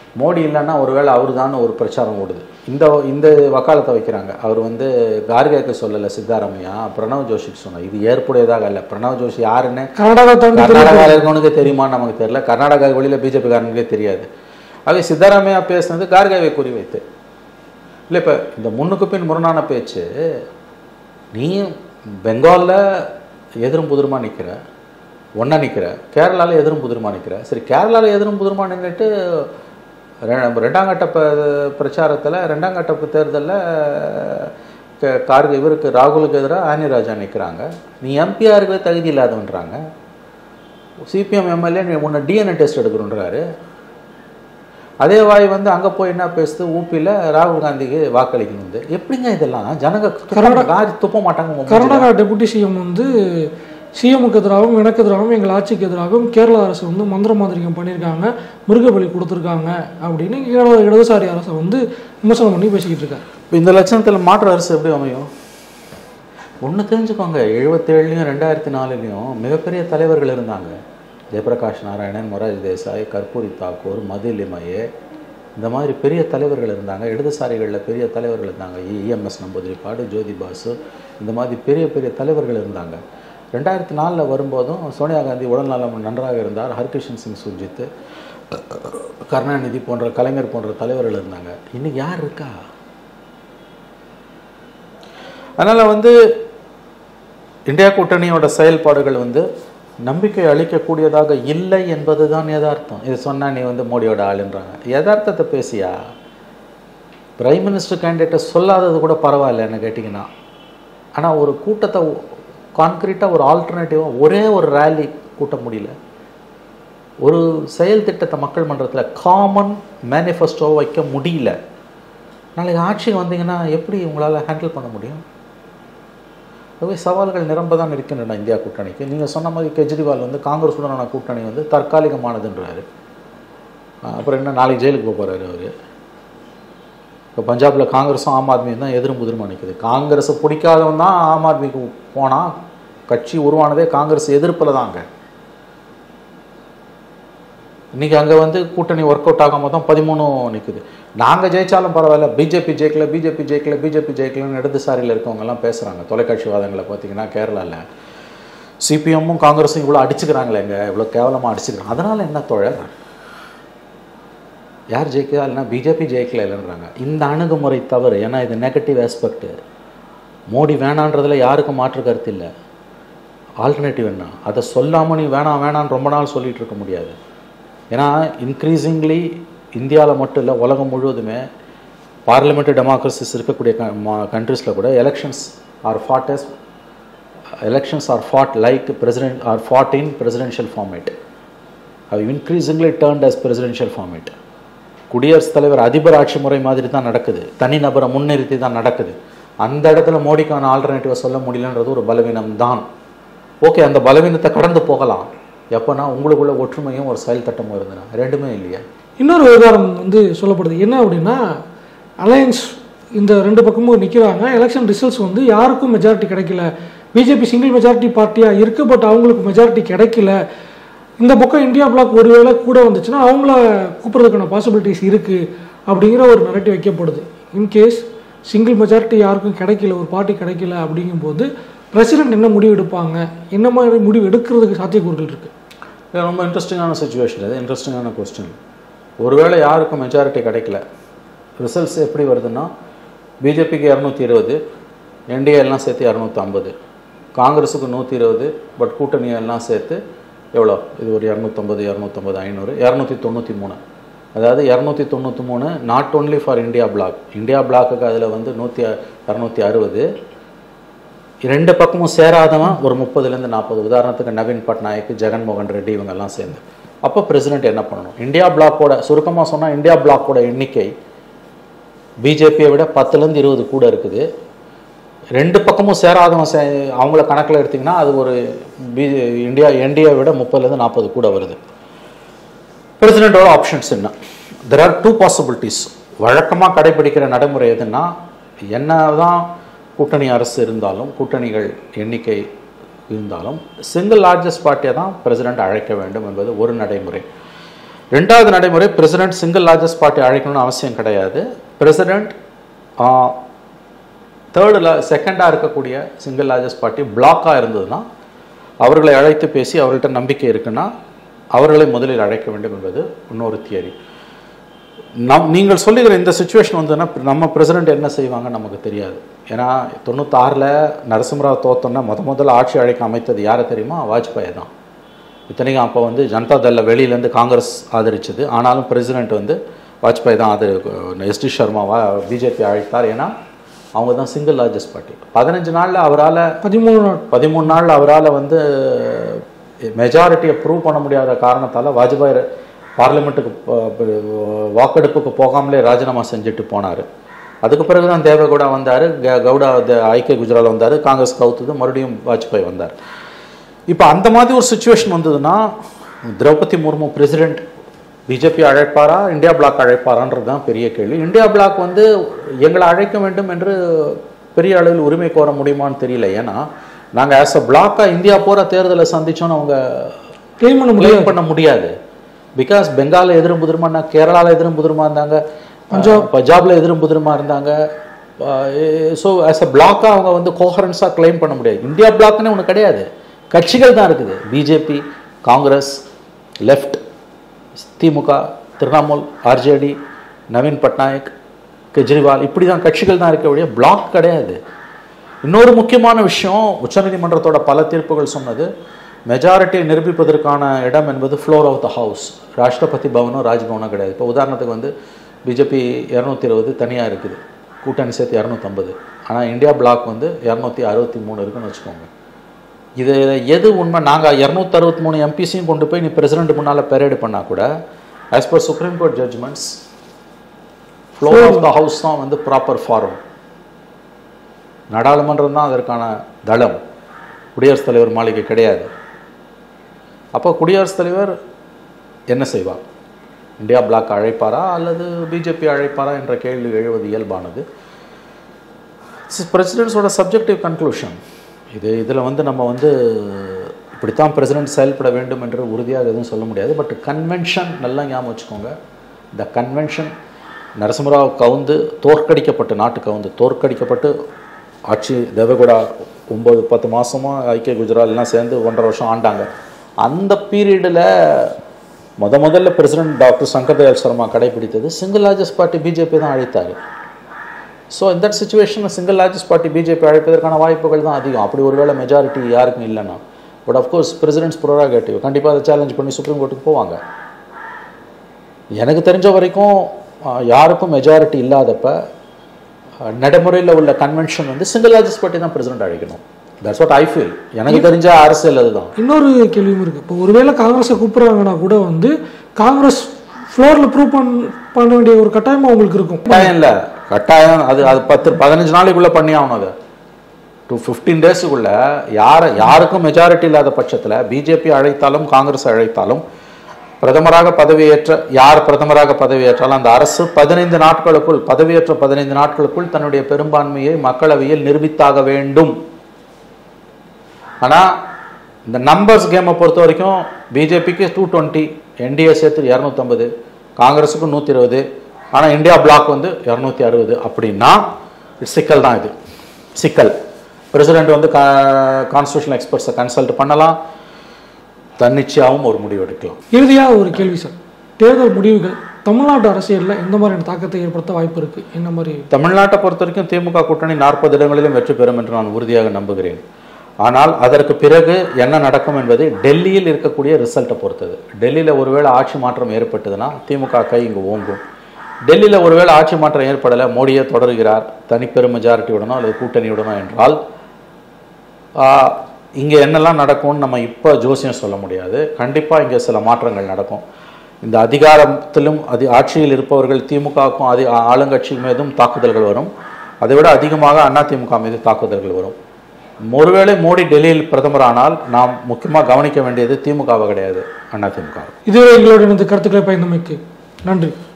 மோடி இல்லைன்னா ஒருவேளை அவர் தான் ஒரு பிரச்சாரம் ஓடுது இந்த இந்த வக்காலத்தை வைக்கிறாங்க அவர் வந்து கார்கேக்கு சொல்லலை சித்தாராமையா பிரணவ் ஜோஷிக்கு சொன்னார் இது ஏற்புடையதாக இல்லை பிரணவ் ஜோஷி யாருன்னு கர்நாடகா தாண்டி கர்நாடகாவில் இருக்கவனுக்கு தெரியுமான்னு நமக்கு தெரியல கர்நாடகா வெளியில் பிஜேபி காரனுக்கே தெரியாது ஆக சித்தாராமையா பேசுனது கார்காவை குறிவைத்து இல்லை இப்போ இந்த முன்னுக்கு பின் முரணான பேச்சு நீ பெங்காலில் எதிரும் புதிருமா நிற்கிற ஒன்றா நிற்கிற கேரளாவில் எதிரும் புதிருமா நிற்கிற சரி கேரளாவில் எதிரும் புதிருமா நின்றுட்டு ரெ- ரெண்டாம் கட்ட ப பிரச்சாரத்தில் ரெண்டாம் கட்ட தேர்தலில் கார்கு இவருக்கு ராகுலுக்கு எதிராக ஆனி ராஜா நிற்கிறாங்க நீ எம்பியாக இருக்கவே தகுதி இல்லாதவன்றாங்க சிபிஎம் எம்எல்ஏ நீ முன்ன டிஎன்ஏ டெஸ்ட் எடுக்கணுன்றாரு அதே வாய் வந்து அங்கே போய் என்ன பேசுது ஊப்பியில் ராகுல் காந்திக்கு வாக்களிக்கணும் வந்து எப்படிங்க இதெல்லாம் ஜனங்க துப்ப- காரி துப்ப மாட்டாங்க உங்க மூஞ்சில. கர்நாடகா டெபுட்டி சிஎம் வந்து சிஎம்க்கு எதிராகவும் எனக்கு எதிராகவும் எங்கள் ஆட்சிக்கு எதிராகவும் கேரளா அரசு வந்து மந்திர மாதிரிகம் பண்ணியிருக்காங்க மிருகபலி கொடுத்துருக்காங்க அப்படின்னு கேரள இடதுசாரி அரசை வந்து விமர்சனம் பண்ணி பேசிக்கிட்டு இருக்காரு இப்ப இந்த லட்சணத்தில் மாற்று அரசு எப்படி அமையும் ஒன்று தெரிஞ்சுக்கோங்க எழுபத்தேழுலையும் ரெண்டாயிரத்தி நாலுலையும் மிகப்பெரிய தலைவர்கள் இருந்தாங்க ஜெயபிரகாஷ் நாராயணன் மொராஜ் தேசாய் கற்பூரி தாக்கூர் மதிலிமயே இந்த மாதிரி பெரிய தலைவர்கள் இருந்தாங்க இடதுசாரிகளில் பெரிய தலைவர்கள் இருந்தாங்க இஎம்எஸ் நம்பூதிரிப்பாடு ஜோதி பாசு இந்த மாதிரி பெரிய பெரிய தலைவர்கள் இருந்தாங்க ரெண்டாயிரத்தி நாலில் வரும்போதும் சோனியா காந்தி உடல்நலம் நன்றாக இருந்தார் ஹர்கிஷன் சிங் சுர்ஜித் கருணாநிதி போன்ற கலைஞர் போன்ற தலைவர்கள் இருந்தாங்க இன்னைக்கு யார் இருக்கா அதனால் வந்து இந்தியா கூட்டணியோட செயல்பாடுகள் வந்து நம்பிக்கை அளிக்கக்கூடியதாக இல்லை என்பது தான் யதார்த்தம் இது சொன்னா நீ வந்து மோடியோட ஆளுன்றாங்க யதார்த்தத்தை பேசியா பிரைம் மினிஸ்டர் கேண்டிடேட்டை சொல்லாதது கூட பரவாயில்ல என்ன கேட்டிங்கன்னா ஆனால் ஒரு கூட்டத்தை கான்க்ரீட்டாக ஒரு ஆல்டர்னேட்டிவாக ஒரே ஒரு ரேலி கூட்ட முடியல ஒரு செயல் திட்டத்தை மக்கள் மன்றத்தில் காமன் மேனிஃபெஸ்டோ வைக்க முடியல நாளைக்கு ஆட்சிக்கு வந்தீங்கன்னா எப்படி உங்களால் ஹேண்டில் பண்ண முடியும் ஆகவே சவால்கள் நிரம்ப தான் இருக்கின்றன இந்தியா கூட்டணிக்கு நீங்கள் சொன்ன மாதிரி கெஜ்ரிவால் வந்து காங்கிரஸுடனான கூட்டணி வந்து தற்காலிகமானதுன்றாரு அஹ் அப்புறம் என்ன நாளைக்கு ஜெயிலுக்கு போக போகிறாரு அவர் இப்போ பஞ்சாபில் காங்கிரஸும் ஆம் ஆத்மியும் தான் எதிரும் புதிருமா நிற்குது காங்கிரஸை பிடிக்காதவன் தான் ஆம் ஆத்மிக்கு போனால் கட்சி உருவானதே காங்கிரஸ் எதிர்ப்பில் தான் அங்கே இன்றைக்கி அங்கே வந்து கூட்டணி ஒர்க் அவுட் ஆகாம தான் பதிமூணும் நிற்குது நாங்கள் ஜெயிச்சாலும் பரவாயில்ல பிஜேபி ஜெயிக்கல பிஜேபி ஜெயிக்கல பிஜேபி ஜெயிக்கலன்னு இடதுசாரியில் இருக்கவங்கெல்லாம் பேசுகிறாங்க தொலைக்காட்சி வாதங்களை பார்த்தீங்கன்னா கேரளாவில் சிபிஎம்மும் காங்கிரஸும் இவ்வளோ அடிச்சுக்கிறாங்களே எங்க இவ்வளோ கேவலமாக அடிச்சுக்கிறாங்க அதனால் என்ன தோழர் யார் ஜெயிக்கிறா இல்லைன்னா பிஜேபி ஜெயிக்கல இல்லைன்றாங்க இந்த அணுகுமுறை தவறு ஏன்னா இது நெகட்டிவ் ஆஸ்பெக்ட் மோடி வேணான்றதுல யாருக்கும் மாற்று கருத்து இல்லை ஆல்டர்னேட்டிவ் என்ன அதை சொல்லாமல் நீ வேணாம் வேணான்னு ரொம்ப நாள் சொல்லிட்டு இருக்க முடியாது ஏன்னா இன்க்ரீசிங்லி இந்தியாவில் மட்டும் இல்லை உலகம் முழுவதுமே பார்லிமெண்ட்ரி டெமோக்ரஸிஸ் இருக்கக்கூடிய கண்ட்ரீஸில் கூட elections are fought as elections are fought like president are fought in presidential format have increasingly turned as presidential format குடியரசுத் தலைவர் அதிபர் ஆட்சி முறை மாதிரி தான் நடக்குது தனிநபரை முன்னிறுத்தி தான் நடக்குது அந்த இடத்துல மோடிக்கான ஆல்டர்னேட்டிவை சொல்ல முடியலன்றது ஒரு பலவீனம் தான் ஓகே அந்த பலவீனத்தை கடந்து போகலாம் எப்போனா உங்களுக்குள்ள ஒற்றுமையும் ஒரு செயல் தட்டமும் இருந்ததுன்னா ரெண்டுமே இல்லையா இன்னொரு விவகாரம் வந்து சொல்லப்படுது என்ன அப்படின்னா அலையன்ஸ் இந்த ரெண்டு பக்கமும் நிற்கிறாங்க எலெக்ஷன் ரிசல்ட்ஸ் வந்து யாருக்கும் மெஜாரிட்டி கிடைக்கல பிஜேபி சிங்கிள் மெஜாரிட்டி பார்ட்டியாக இருக்கு பட் அவங்களுக்கு மெஜாரிட்டி கிடைக்கல இந்த பக்கம் இந்தியா பிளாக் ஒருவேளை கூட வந்துச்சுன்னா அவங்கள கூப்பிட்றதுக்கான பாசிபிலிட்டிஸ் இருக்குது அப்படிங்கிற ஒரு நரேட்டிவ் வைக்கப்படுது இன்கேஸ் சிங்கிள் மெஜாரிட்டி யாருக்கும் கிடைக்கல ஒரு பார்ட்டி கிடைக்கல அப்படிங்கும்போது பிரசிடென்ட் என்ன முடிவு எடுப்பாங்க என்ன மாதிரி முடிவு எடுக்கிறதுக்கு சாத்தியக்கூறுகள் இருக்குது இது ரொம்ப இன்ட்ரெஸ்டிங்கான சுச்சுவேஷன் இது இன்ட்ரெஸ்டிங்கான கொஸ்டின் ஒருவேளை யாருக்கும் மெஜாரிட்டி கிடைக்கல ரிசல்ட்ஸ் எப்படி வருதுன்னா பிஜேபிக்கு இரநூத்தி இருபது என்டிஏ எல்லாம் சேர்த்து இரநூத்தி ஐம்பது காங்கிரஸுக்கு நூற்றி இருபது பட் கூட்டணி எல்லாம் சேர்த்து எவ்வளோ இது ஒரு இரநூத்தம்பது இரநூத்தம்பது ஐநூறு இரநூத்தி தொண்ணூற்றி மூணு அதாவது இரநூத்தி தொண்ணூற்றி மூணு not only for India bloc India பிளாக்குக்கு அதில் வந்து நூற்றி இரநூத்தி அறுபது ரெண்டு பக்கமும் சேராதவன் ஒரு முப்பதுலேருந்து நாற்பது உதாரணத்துக்கு நவீன் பட்நாயக் ஜெகன்மோகன் ரெட்டி இவங்கெல்லாம் சேர்ந்து அப்போ பிரசிடென்ட் என்ன பண்ணணும் இந்தியா பிளாக்கோட சுருக்கமாக சொன்னால் இந்தியா பிளாக்கோட எண்ணிக்கை பிஜேபியை விட பத்துலேருந்து இருபது கூட இருக்குது ரெண்டு பக்கமும் சேராதவன் சே அவங்கள கணக்கில் எடுத்திங்கன்னா அது ஒரு பி இந்தியா என்டிஏ விட முப்பதுலேருந்து நாற்பது கூட வருது பிரசிடெண்ட்டோட ஆப்ஷன்ஸ் என்ன தெர் ஆர் டூ பாசிபிலிட்டிஸ் வழக்கமாக கடைபிடிக்கிற நடைமுறை எதுன்னா என்ன தான் கூட்டணி அரசு இருந்தாலும் கூட்டணிகள் எண்ணிக்கை இருந்தாலும் சிங்கிள் லார்ஜஸ்ட் பார்ட்டியை தான் பிரசிடெண்ட் அழைக்க வேண்டும் என்பது ஒரு நடைமுறை ரெண்டாவது நடைமுறை பிரசிடென்ட் சிங்கிள் லார்ஜஸ்ட் பார்ட்டி அழைக்கணும்னு அவசியம் கிடையாது பிரசிடென்ட் தேர்டில் செகண்டாக இருக்கக்கூடிய சிங்கிள் லார்ஜஸ்ட் பார்ட்டி பிளாக்காக இருந்ததுன்னா அவர்களை அழைத்து பேசி அவர்கள்ட்ட நம்பிக்கை இருக்குன்னா அவர்களை முதலில் அழைக்க வேண்டும் என்பது இன்னொரு தியரி நம் நீங்கள் சொல்லுகிற இந்த சுச்சுவேஷன் வந்ததுன்னா நம்ம பிரசிடென்ட் என்ன செய்வாங்க நமக்கு தெரியாது ஏன்னா தொண்ணூத்தாறில் நரசிம்மராவ் தோத்தோன்னா முத முதல்ல ஆட்சி அழைக்க அமைத்தது யாரை தெரியுமா வாஜ்பாய் தான் இத்தனைக்கும் அப்போ வந்து ஜனதா தள்ள வெளியிலேருந்து காங்கிரஸ் ஆதரிச்சது ஆனாலும் பிரசிடென்ட் வந்து வாஜ்பாய் தான் ஆதரி எஸ்டி சர்மாவா பிஜேபி அழைத்தார் ஏன்னா அவங்க தான் சிங்கிள் லார்ஜஸ்ட் பார்ட்டி பதினஞ்சு நாளில் அவரால் பதிமூணு நாள் பதிமூணு நாள் அவரால் வந்து மெஜாரிட்டியை ப்ரூவ் பண்ண முடியாத காரணத்தால் வாஜ்பாய் பார்லிமெண்ட்டுக்கு ப- ப- வாக்கெடுப்புக்கு போகாமலே ராஜினாமா செஞ்சுட்டு போனார் அதுக்கு பிறகு தான் தேவகவுடா வந்தார் கவுடா த- ஐக்கிய குஜரால் வந்தார் காங்கிரஸ் கவுத்துது மறுபடியும் வாஜ்பாய் வந்தார் இப்போ அந்த மாதிரி ஒரு சுச்சுவேஷன் வந்ததுன்னா திரௌபதி முர்மு பிரசிடென்ட் பிஜேபி அழைப்பாரா இந்தியா பிளாக் அழைப்பாரான்றது தான் பெரிய கேள்வி இந்தியா பிளாக் வந்து எங்களை அழைக்க வேண்டும் என்று பெரிய அளவில் உரிமை கோர முடியுமான்னு தெரியல ஏன்னா நாங்கள் ஆஸ் அ பிளாக்காக இந்தியா போகிற தேர்தலை சந்திச்சோன்னு அவங்க கிளைம் பண்ண முடியாது கிளைம் பண்ண முடியாது பிகாஸ் பெங்காலில் எதிரும் புதிரமா இருந்தாங்க கேரளாவில் எதிரும் புதிரமா இருந்தாங்க பஞ்சாப் பஞ்சாப்ல எதிரும் புதிரமா இருந்தாங்க ஸோ ஆஸ் அ பிளாக்காக அவங்க வந்து கோஹரன்ஸாக கிளைம் பண்ண முடியாது இந்தியா பிளாக்னே ஒன்று கிடையாது கட்சிகள் தான் இருக்குது BJP Congress left DMK Trinamool RJD Naveen Patnaik Kejriwal இப்படி தான் கட்சிகள் தான் இருக்க ஒழிய பிளாக் கிடையாது இன்னொரு முக்கியமான விஷயம் உச்சநீதிமன்றத்தோட பல தீர்ப்புகள் சொன்னது மெஜாரிட்டியை நிரூபிப்பதற்கான இடம் என்பது floor of the house Rashtrapati பவனும் ராஜ்பவனும் கிடையாது இப்போ உதாரணத்துக்கு வந்து பிஜேபி இரநூத்தி இருபது தனியாக இருக்குது கூட்டணி சேர்த்து இரநூத்தம்பது ஆனால் இந்தியா பிளாக் வந்து இரநூத்தி அறுபத்தி மூணு இருக்குன்னு வச்சுக்கோங்க இது எது உண்மை நாங்கள் இரநூத்தி அறுபத்தி மூணு எம்பிசியும் கொண்டு போய் நீ பிரசிடென்ட் முன்னால் பெரேடு பண்ணால் கூட as per supreme court judgments floor of the house தான் வந்து ப்ராப்பர் ஃபாரம் நாடாளுமன்றம் தான் அதற்கான தளம் குடியரசுத் தலைவர் மாளிகை கிடையாது அப்போ குடியரசுத் தலைவர் என்ன செய்வார் இந்தியா பிளாக் அழைப்பாரா அல்லது பிஜேபி அழைப்பாரா என்ற கேள்வி எழுவது இயல்பானது பிரசிடென்ட்ஸோட சப்ஜெக்டிவ் கன்க்ளூஷன் இது இதில் வந்து நம்ம வந்து இப்படித்தான் பிரசிடென்ட் செயல்பட வேண்டும் என்று உறுதியாக எதுவும் சொல்ல முடியாது பட் கன்வென்ஷன் நல்லா ஞாபகம் வச்சுக்கோங்க இந்த கன்வென்ஷன் நரசிம்மராவ் கவுந்து தோற்கடிக்கப்பட்டு நாட்டு கவுந்து தோற்கடிக்கப்பட்டு ஆட்சி தேவகவுடா ஒம்பது பத்து மாதமா ஐக்கிய குஜராத் எல்லாம் சேர்ந்து ஒன்றரை வருஷம் ஆண்டாங்க அந்த பீரியடில் முத முதல்ல பிரசிடென்ட் டாக்டர் சங்கர் தயாள் சர்மா கடைபிடித்தது சிங்கிள் லார்ஜஸ்ட் பார்ட்டி பிஜேபி தான் அழைத்தார் ஸோ இந்த situation single largest party BJP அழைப்பதற்கான வாய்ப்புகள் தான் அதிகம் அப்படி ஒருவேளை மெஜாரிட்டி யாருக்கும் இல்லைன்னா பட் அஃப்கோர்ஸ் பிரசிடென்ட்ஸ் ப்ரோராகேட்டிவ் கண்டிப்பாக அதை சேலஞ்ச் பண்ணி சுப்ரீம் கோர்ட்டுக்கு போவாங்க எனக்கு தெரிஞ்ச வரைக்கும் ஆஹ், யாருக்கும் மெஜாரிட்டி இல்லாதப்ப ஆஹ், நடைமுறையில் உள்ள கன்வென்ஷன் வந்து சிங்கிள் லார்ஜஸ்ட் பார்ட்டி தான் பிரசிடென்ட் அழைக்கணும் தட்ஸ் வாட் ஐ ஃபீல் எனக்கு தெரிஞ்ச அரசியல் அதுதான் இன்னொரு கேள்வியும் இருக்குது இப்போ ஒருவேளை காங்கிரஸை கூப்பிட்றாங்கன்னா கூட வந்து காங்கிரஸ் ஃப்ளோரில் ப்ரூவ் பண் பண்ண வேண்டிய ஒரு கட்டாயம் அவங்களுக்கு இருக்கும் கட்டாயம் இல்லை கட்டாயம் அது அது பத்து பதினஞ்சு நாளைக்குள்ளே பண்ணி ஆகணும் அது டூ ஃபிஃப்டீன் டேஸுக்குள்ள யார் யாருக்கும் மெஜாரிட்டி இல்லாத பட்சத்தில் பிஜேபி அழைத்தாலும் காங்கிரஸ் அழைத்தாலும் பிரதமராக பதவியேற்ற யார் பிரதமராக பதவியேற்றாலும் அந்த அரசு பதினைந்து நாட்களுக்குள் பதவியேற்ற பதினைந்து நாட்களுக்குள் தன்னுடைய பெரும்பான்மையை மக்களவையில் நிரூபித்தாக வேண்டும் ஆனால் இந்த நம்பர்ஸ் கேமை பொறுத்த வரைக்கும் பிஜேபிக்கு டூ டுவெண்ட்டி என்டிஏ சேர்த்து இரநூத்தம்பது காங்கிரஸுக்கு நூற்றி இருபது ஆனால் இந்தியா பிளாக் வந்து இரநூத்தி அறுபது அப்படின்னா சிக்கல் தான் இது சிக்கல் பிரசிடென்ட் வந்து கான்ஸ்டியூஷனல் எக்ஸ்பர்ட்ஸை கன்சல்ட் பண்ணலாம் தன்னிச்சையாகவும் ஒரு முடிவு எடுக்கலாம் இறுதியாக ஒரு கேள்வி சார் தேர்தல் முடிவுகள் தமிழ்நாட்டு அரசியலில் எந்த மாதிரியான தாக்கத்தை ஏற்படுத்த வாய்ப்பு இருக்குது என்ன மாதிரி தமிழ்நாட்டை பொறுத்த வரைக்கும் திமுக கூட்டணி நாற்பது இடங்களிலும் வெற்றி பெறும் என்று நான் உறுதியாக நம்புகிறேன் ஆனால் அதற்கு பிறகு என்ன நடக்கும் என்பது டெல்லியில் இருக்கக்கூடிய ரிசல்ட்டை பொறுத்தது டெல்லியில் ஒருவேளை ஆட்சி மாற்றம் ஏற்பட்டதுன்னா திமுக கை இங்கு ஓங்கும் டெல்லியில் ஒருவேளை ஆட்சி மாற்றம் ஏற்படலை மோடியே தொடர்கிறார் தனிப்பெரும் மெஜாரிட்டியுடனோ அல்லது கூட்டணியுடனோ என்றால் இங்கே என்னெல்லாம் நடக்கும்னு நம்ம இப்போ ஜோசியம் சொல்ல முடியாது கண்டிப்பாக இங்கே சில மாற்றங்கள் நடக்கும் இந்த அதிகாரத்திலும் அது ஆட்சியில் இருப்பவர்கள் திமுகவுக்கும் அதி ஆளுங்கட்சி மீதும் தாக்குதல்கள் வரும் அதை விட அதிகமாக அதிமுக மீது தாக்குதல்கள் வரும் ஒருவேளை மோடி டெல்லியில் பிரதமரானால் நாம் முக்கியமாக கவனிக்க வேண்டியது திமுகவை கிடையாது அதிமுக இதுவரை எங்களோட இந்த கருத்துக்களை பயந்தமைக்கு நன்றி